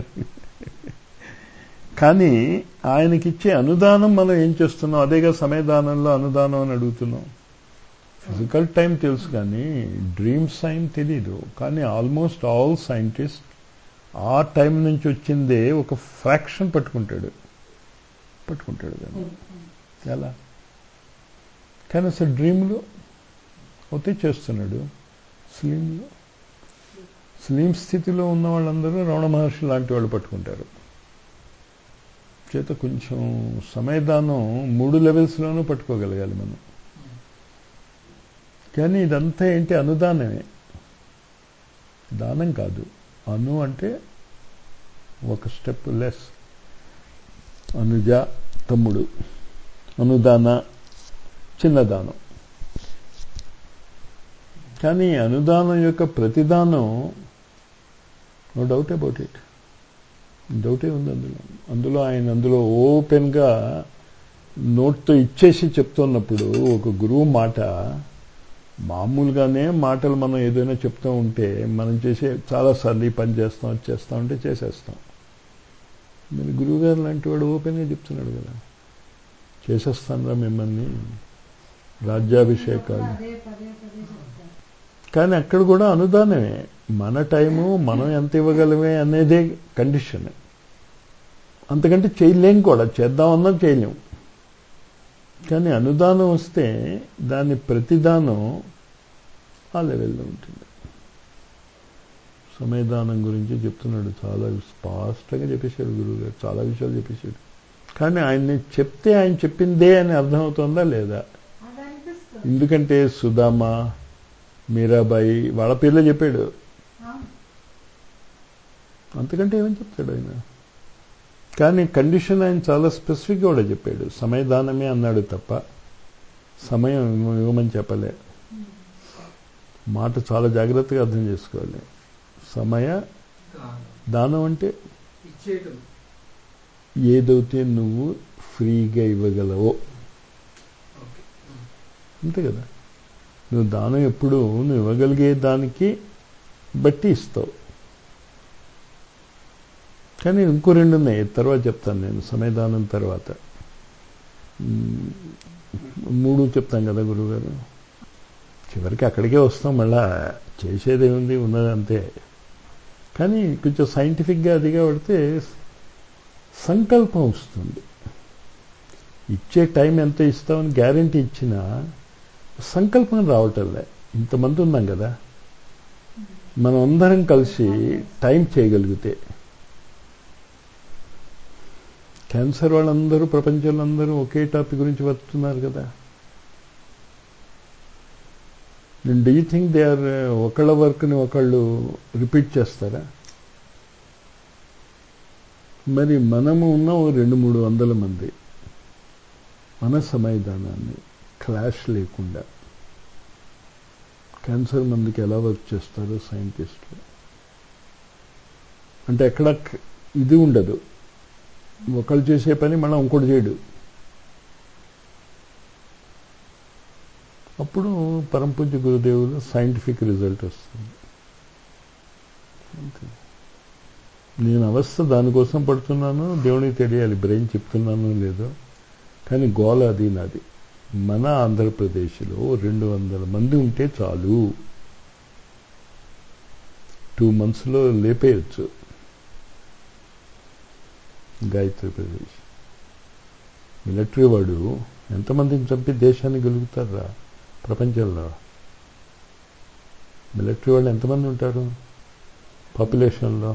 కానీ ఆయనకిచ్చే అనుదానం మనం ఏం చేస్తున్నాం అదేగా సమయదానంలో అనుదానం అని అడుగుతున్నాం ఫిజికల్ టైం తెలుసు కానీ డ్రీమ్ సైన్ తెలీదు కానీ ఆల్మోస్ట్ ఆల్ సైంటిస్ట్ ఆ టైం నుంచి వచ్చిందే ఒక ఫ్రాక్షన్ పట్టుకుంటాడు పట్టుకుంటాడు దాన్ని ఎలా కానీ అసలు డ్రీమ్లో అయితే చేస్తున్నాడు స్లీమ్లో స్లీమ్ స్థితిలో ఉన్న వాళ్ళందరూ రమణ మహర్షి లాంటి వాళ్ళు పట్టుకుంటారు చేత కొంచెం సమయదానం మూడు లెవెల్స్లోనూ పట్టుకోగలగాలి మనం కానీ ఇదంతా ఏంటి అనుదానమే దానం కాదు అను అంటే ఒక స్టెప్ లెస్ అనుజ తమ్ముడు అనుదాన చిన్నదానం కానీ అనుదానం యొక్క ప్రతిదానం నో డౌట్ అబౌట్ ఇట్ డౌటే ఉంది అందులో అందులో ఆయన అందులో ఓపెన్గా నోట్తో ఇచ్చేసి చెప్తున్నప్పుడు ఒక గురువు మాట మామూలుగానే మాటలు మనం ఏదైనా చెప్తూ ఉంటే మనం చేసే చాలాసార్లు ఈ పని చేస్తాం అది చేస్తాం అంటే చేసేస్తాం మరి గురువుగారు లాంటి వాడు ఓపెన్గా చెప్తున్నాడు కదా చేసేస్తానురా మిమ్మల్ని రాజ్యాభిషేకాలు అదే పదే పదే చెప్తారు కానీ అక్కడ కూడా అనుదానమే మన టైము మనం ఎంత ఇవ్వగలమే అనేదే కండిషన్ అంతకంటే చేయలేం కూడా చేద్దామన్నా చేయలేం కానీ అనుదానం వస్తే దాని ప్రతిదానం ఆ లెవెల్లో ఉంటుంది సమయదానం గురించి చెప్తున్నాడు చాలా స్పష్టంగా చెప్పేశాడు గురువు గారు చాలా విషయాలు చెప్పేశాడు కానీ ఆయన్ని చెప్తే ఆయన చెప్పిందే అని అర్థమవుతుందా లేదా అది అనిపిస్తుంది ఎందుకంటే సుధామ మీరాబాయి వాళ్ళ పేర్లే చెప్పాడు అవును. అంతకంటే ఏమని చెప్తాడు ఆయన కానీ కండిషన్ ఆయన చాలా స్పెసిఫిక్గా కూడా చెప్పాడు సమయదానమే అన్నాడు తప్ప సమయం ఇవ్వ- ఇవ్వమని చెప్పలే మాట చాలా జాగ్రత్తగా అర్థం చేసుకోవాలి సమయ దానం అంటే ఇచ్చేయటం ఏదైతే నువ్వు ఫ్రీగా ఇవ్వగలవో ఓకే అంతే కదా నువ్వు దానం ఎప్పుడు నువ్వు ఇవ్వగలిగే దానికి బట్టి ఇస్తావు కానీ ఇంకో రెండు ఉన్నాయి తర్వాత చెప్తాను నేను సమయదానం తర్వాత మ్, మూడు చెప్తాం కదా గురువుగారు చివరికి అక్కడికే వస్తాం మళ్ళా చేసేది ఏముంది ఉన్నది అంతే కానీ కొంచెం సైంటిఫిక్గా అదిగా పడితే సంకల్పం వస్తుంది ఇచ్చే టైం ఎంత ఇస్తామని గ్యారంటీ ఇచ్చినా సంకల్పం రావటంలే ఇంతమంది ఉన్నాం కదా మనం అందరం కలిసి టైం చేయగలిగితే క్యాన్సర్ వాళ్ళందరూ ప్రపంచంలో అందరూ ఒకే టాపిక్ గురించి బతుకుతున్నారు కదా నేను do you think they are ఒకళ్ళ వర్క్ని ఒకళ్ళు రిపీట్ చేస్తారా మరి మనము ఉన్న ఓ రెండు మూడు వందల మంది మన సమయదానాన్ని క్లాష్ లేకుండా క్యాన్సర్ మందికి ఎలా వర్క్ చేస్తారో సైంటిస్టులు అంటే ఎక్కడ క- ఇది ఉండదు ఒకళ్ళు చేసే పని మనం ఇంకోటి చేయడు అప్పుడు పరంపూజ్య గురుదేవులు సైంటిఫిక్ రిజల్ట్ వస్తుంది అంతే నేను అవస్థ దానికోసం పడుతున్నాను దేవునికి తెలియాలి బ్రెయిన్ చెప్తున్నాను లేదో కానీ గోల అది నాది మన ఆంధ్రప్రదేశ్లో రెండు వందల మంది ఉంటే చాలు టూ మంత్స్లో లేపేయచ్చు గాయత్రి ప్రదేశ్ మిలిటరీ వాడు ఎంతమందిని చంపి దేశాన్ని గెలుగుతారా ప్రపంచంలో మిలిటరీ వాళ్ళు ఎంతమంది ఉంటారు పాపులేషన్లో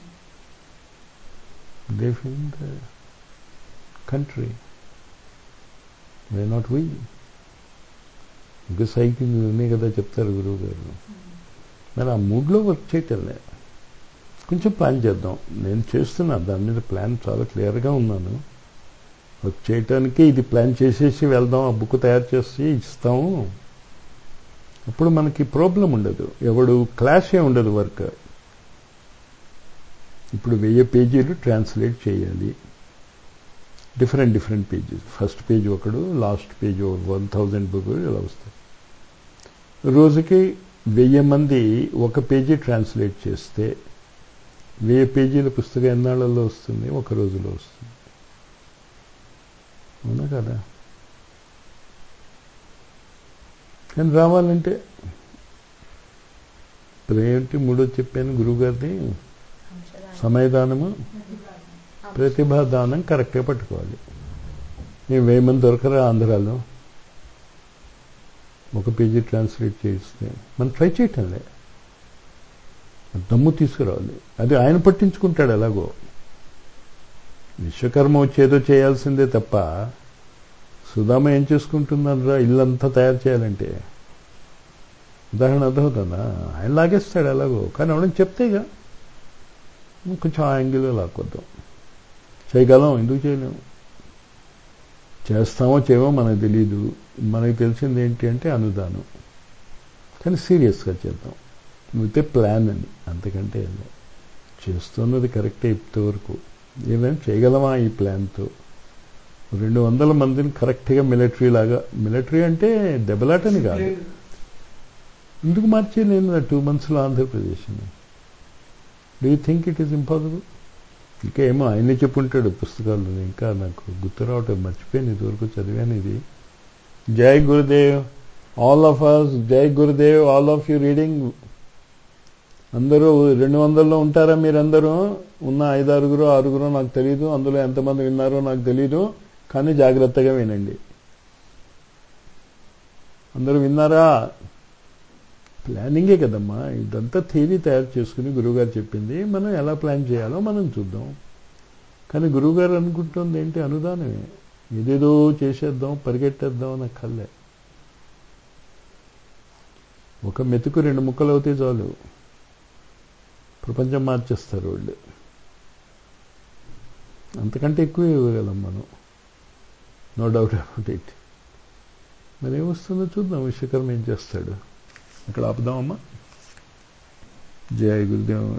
they in the country. Why not we? ఇంకా సైకిల్ ఉన్నాయి కదా చెప్తారు గురువు గారు మరి ఆ మూడ్లో వర్క్ చేయటంలే కొంచెం ప్లాన్ చేద్దాం నేను చేస్తున్నా దాని మీద ప్లాన్ చాలా క్లియర్గా ఉన్నాను వర్క్ చేయటానికి ఇది ప్లాన్ చేసేసి వెళ్దాం ఆ బుక్ తయారు చేసి ఇస్తాము అప్పుడు మనకి ప్రాబ్లం ఉండదు ఎవడు క్లాషే ఉండదు వర్క్ ఇప్పుడు వెయ్యి పేజీలు ట్రాన్స్లేట్ చేయాలి different different pages first page ఒకడు last page one thousand book ఇలా వస్తాయి రోజుకి వెయ్యి మంది ఒక పేజీ ట్రాన్స్లేట్ చేస్తే వెయ్యి పేజీల పుస్తకం ఎన్నాళ్ళలో వస్తుంది ఒక రోజులో వస్తుంది అవునా కదా కానీ రావాలంటే ఇప్పుడు ఏంటి మూడో చెప్పాను గురువుగారిని సమయదానము ప్రతిభాదానం కరెక్ట్గా పట్టుకోవాలి నేను వెయ్యి మంది దొరకరా ఆంధ్రాలో ఒక పేజీ ట్రాన్స్లేట్ చేస్తే మనం ట్రై చేయటంలే దమ్ము తీసుకురావాలి అది ఆయన పట్టించుకుంటాడు ఎలాగో విశ్వకర్మ వచ్చేదో చేయాల్సిందే తప్ప సుధామ ఏం చేసుకుంటున్నారా ఇల్లంతా తయారు చేయాలంటే ఉదాహరణ అర్థమవుతుందా ఆయన లాగేస్తాడు ఎలాగో కానీ అవడం చెప్తేగా కొంచెం ఆ యాంగిల్లో లాక్కొద్దాం చేయగలం ఎందుకు చేయలేము చేస్తామో చేయమో మనకు తెలియదు మనకు తెలిసింది ఏంటి అంటే అనుదానం కానీ సీరియస్గా చేద్దాం విత్ ప్లాన్ అని అంతకంటే ఏం లేదు. చేస్తున్నది కరెక్టే ఇంతవరకు ఏమైనా చేయగలమా ఈ ప్లాన్తో రెండు వందల మందిని కరెక్ట్గా మిలిటరీ లాగా మిలిటరీ అంటే దెబ్బలాటని కాదు ఎందుకు మార్చే నేను టూ మంత్స్లో Andhra Pradesh do you think it is impossible ఇంకా ఏమో ఆయనే చెప్పుంటాడు పుస్తకాలు ఇంకా నాకు గుర్తు రావటం మర్చిపోయాను ఇదివరకు చదివాను ఇది జై Gurudev all of us Jai Gurudev all of you reading అందరూ రెండు వందల్లో ఉంటారా మీరందరూ ఉన్న ఐదారుగురు ఆరుగురు నాకు తెలియదు అందులో ఎంతమంది విన్నారో నాకు తెలియదు కానీ జాగ్రత్తగా వినండి అందరూ విన్నారా ప్లానింగే కదమ్మా ఇదంతా థియరీ తయారు చేసుకుని గురువుగారు చెప్పింది మనం ఎలా ప్లాన్ చేయాలో మనం చూద్దాం కానీ గురువుగారు అనుకుంటుంది ఏంటి అనుదానమే ఏదేదో చేసేద్దాం పరిగెట్టేద్దాం అని కల్లే ఒక మెతుకు రెండు ముక్కలు అవుతే చాలు ప్రపంచం మార్చేస్తారు వాళ్ళు అంతకంటే ఎక్కువ ఇవ్వగలం మనం నో డౌట్ అబౌట్ ఇట్ మరి ఏమొస్తుందో చూద్దాం విశ్వకర్మ ఏం చేస్తాడు ఇక్కడ ఆపుదామమ్మా జయ గురుదేవ్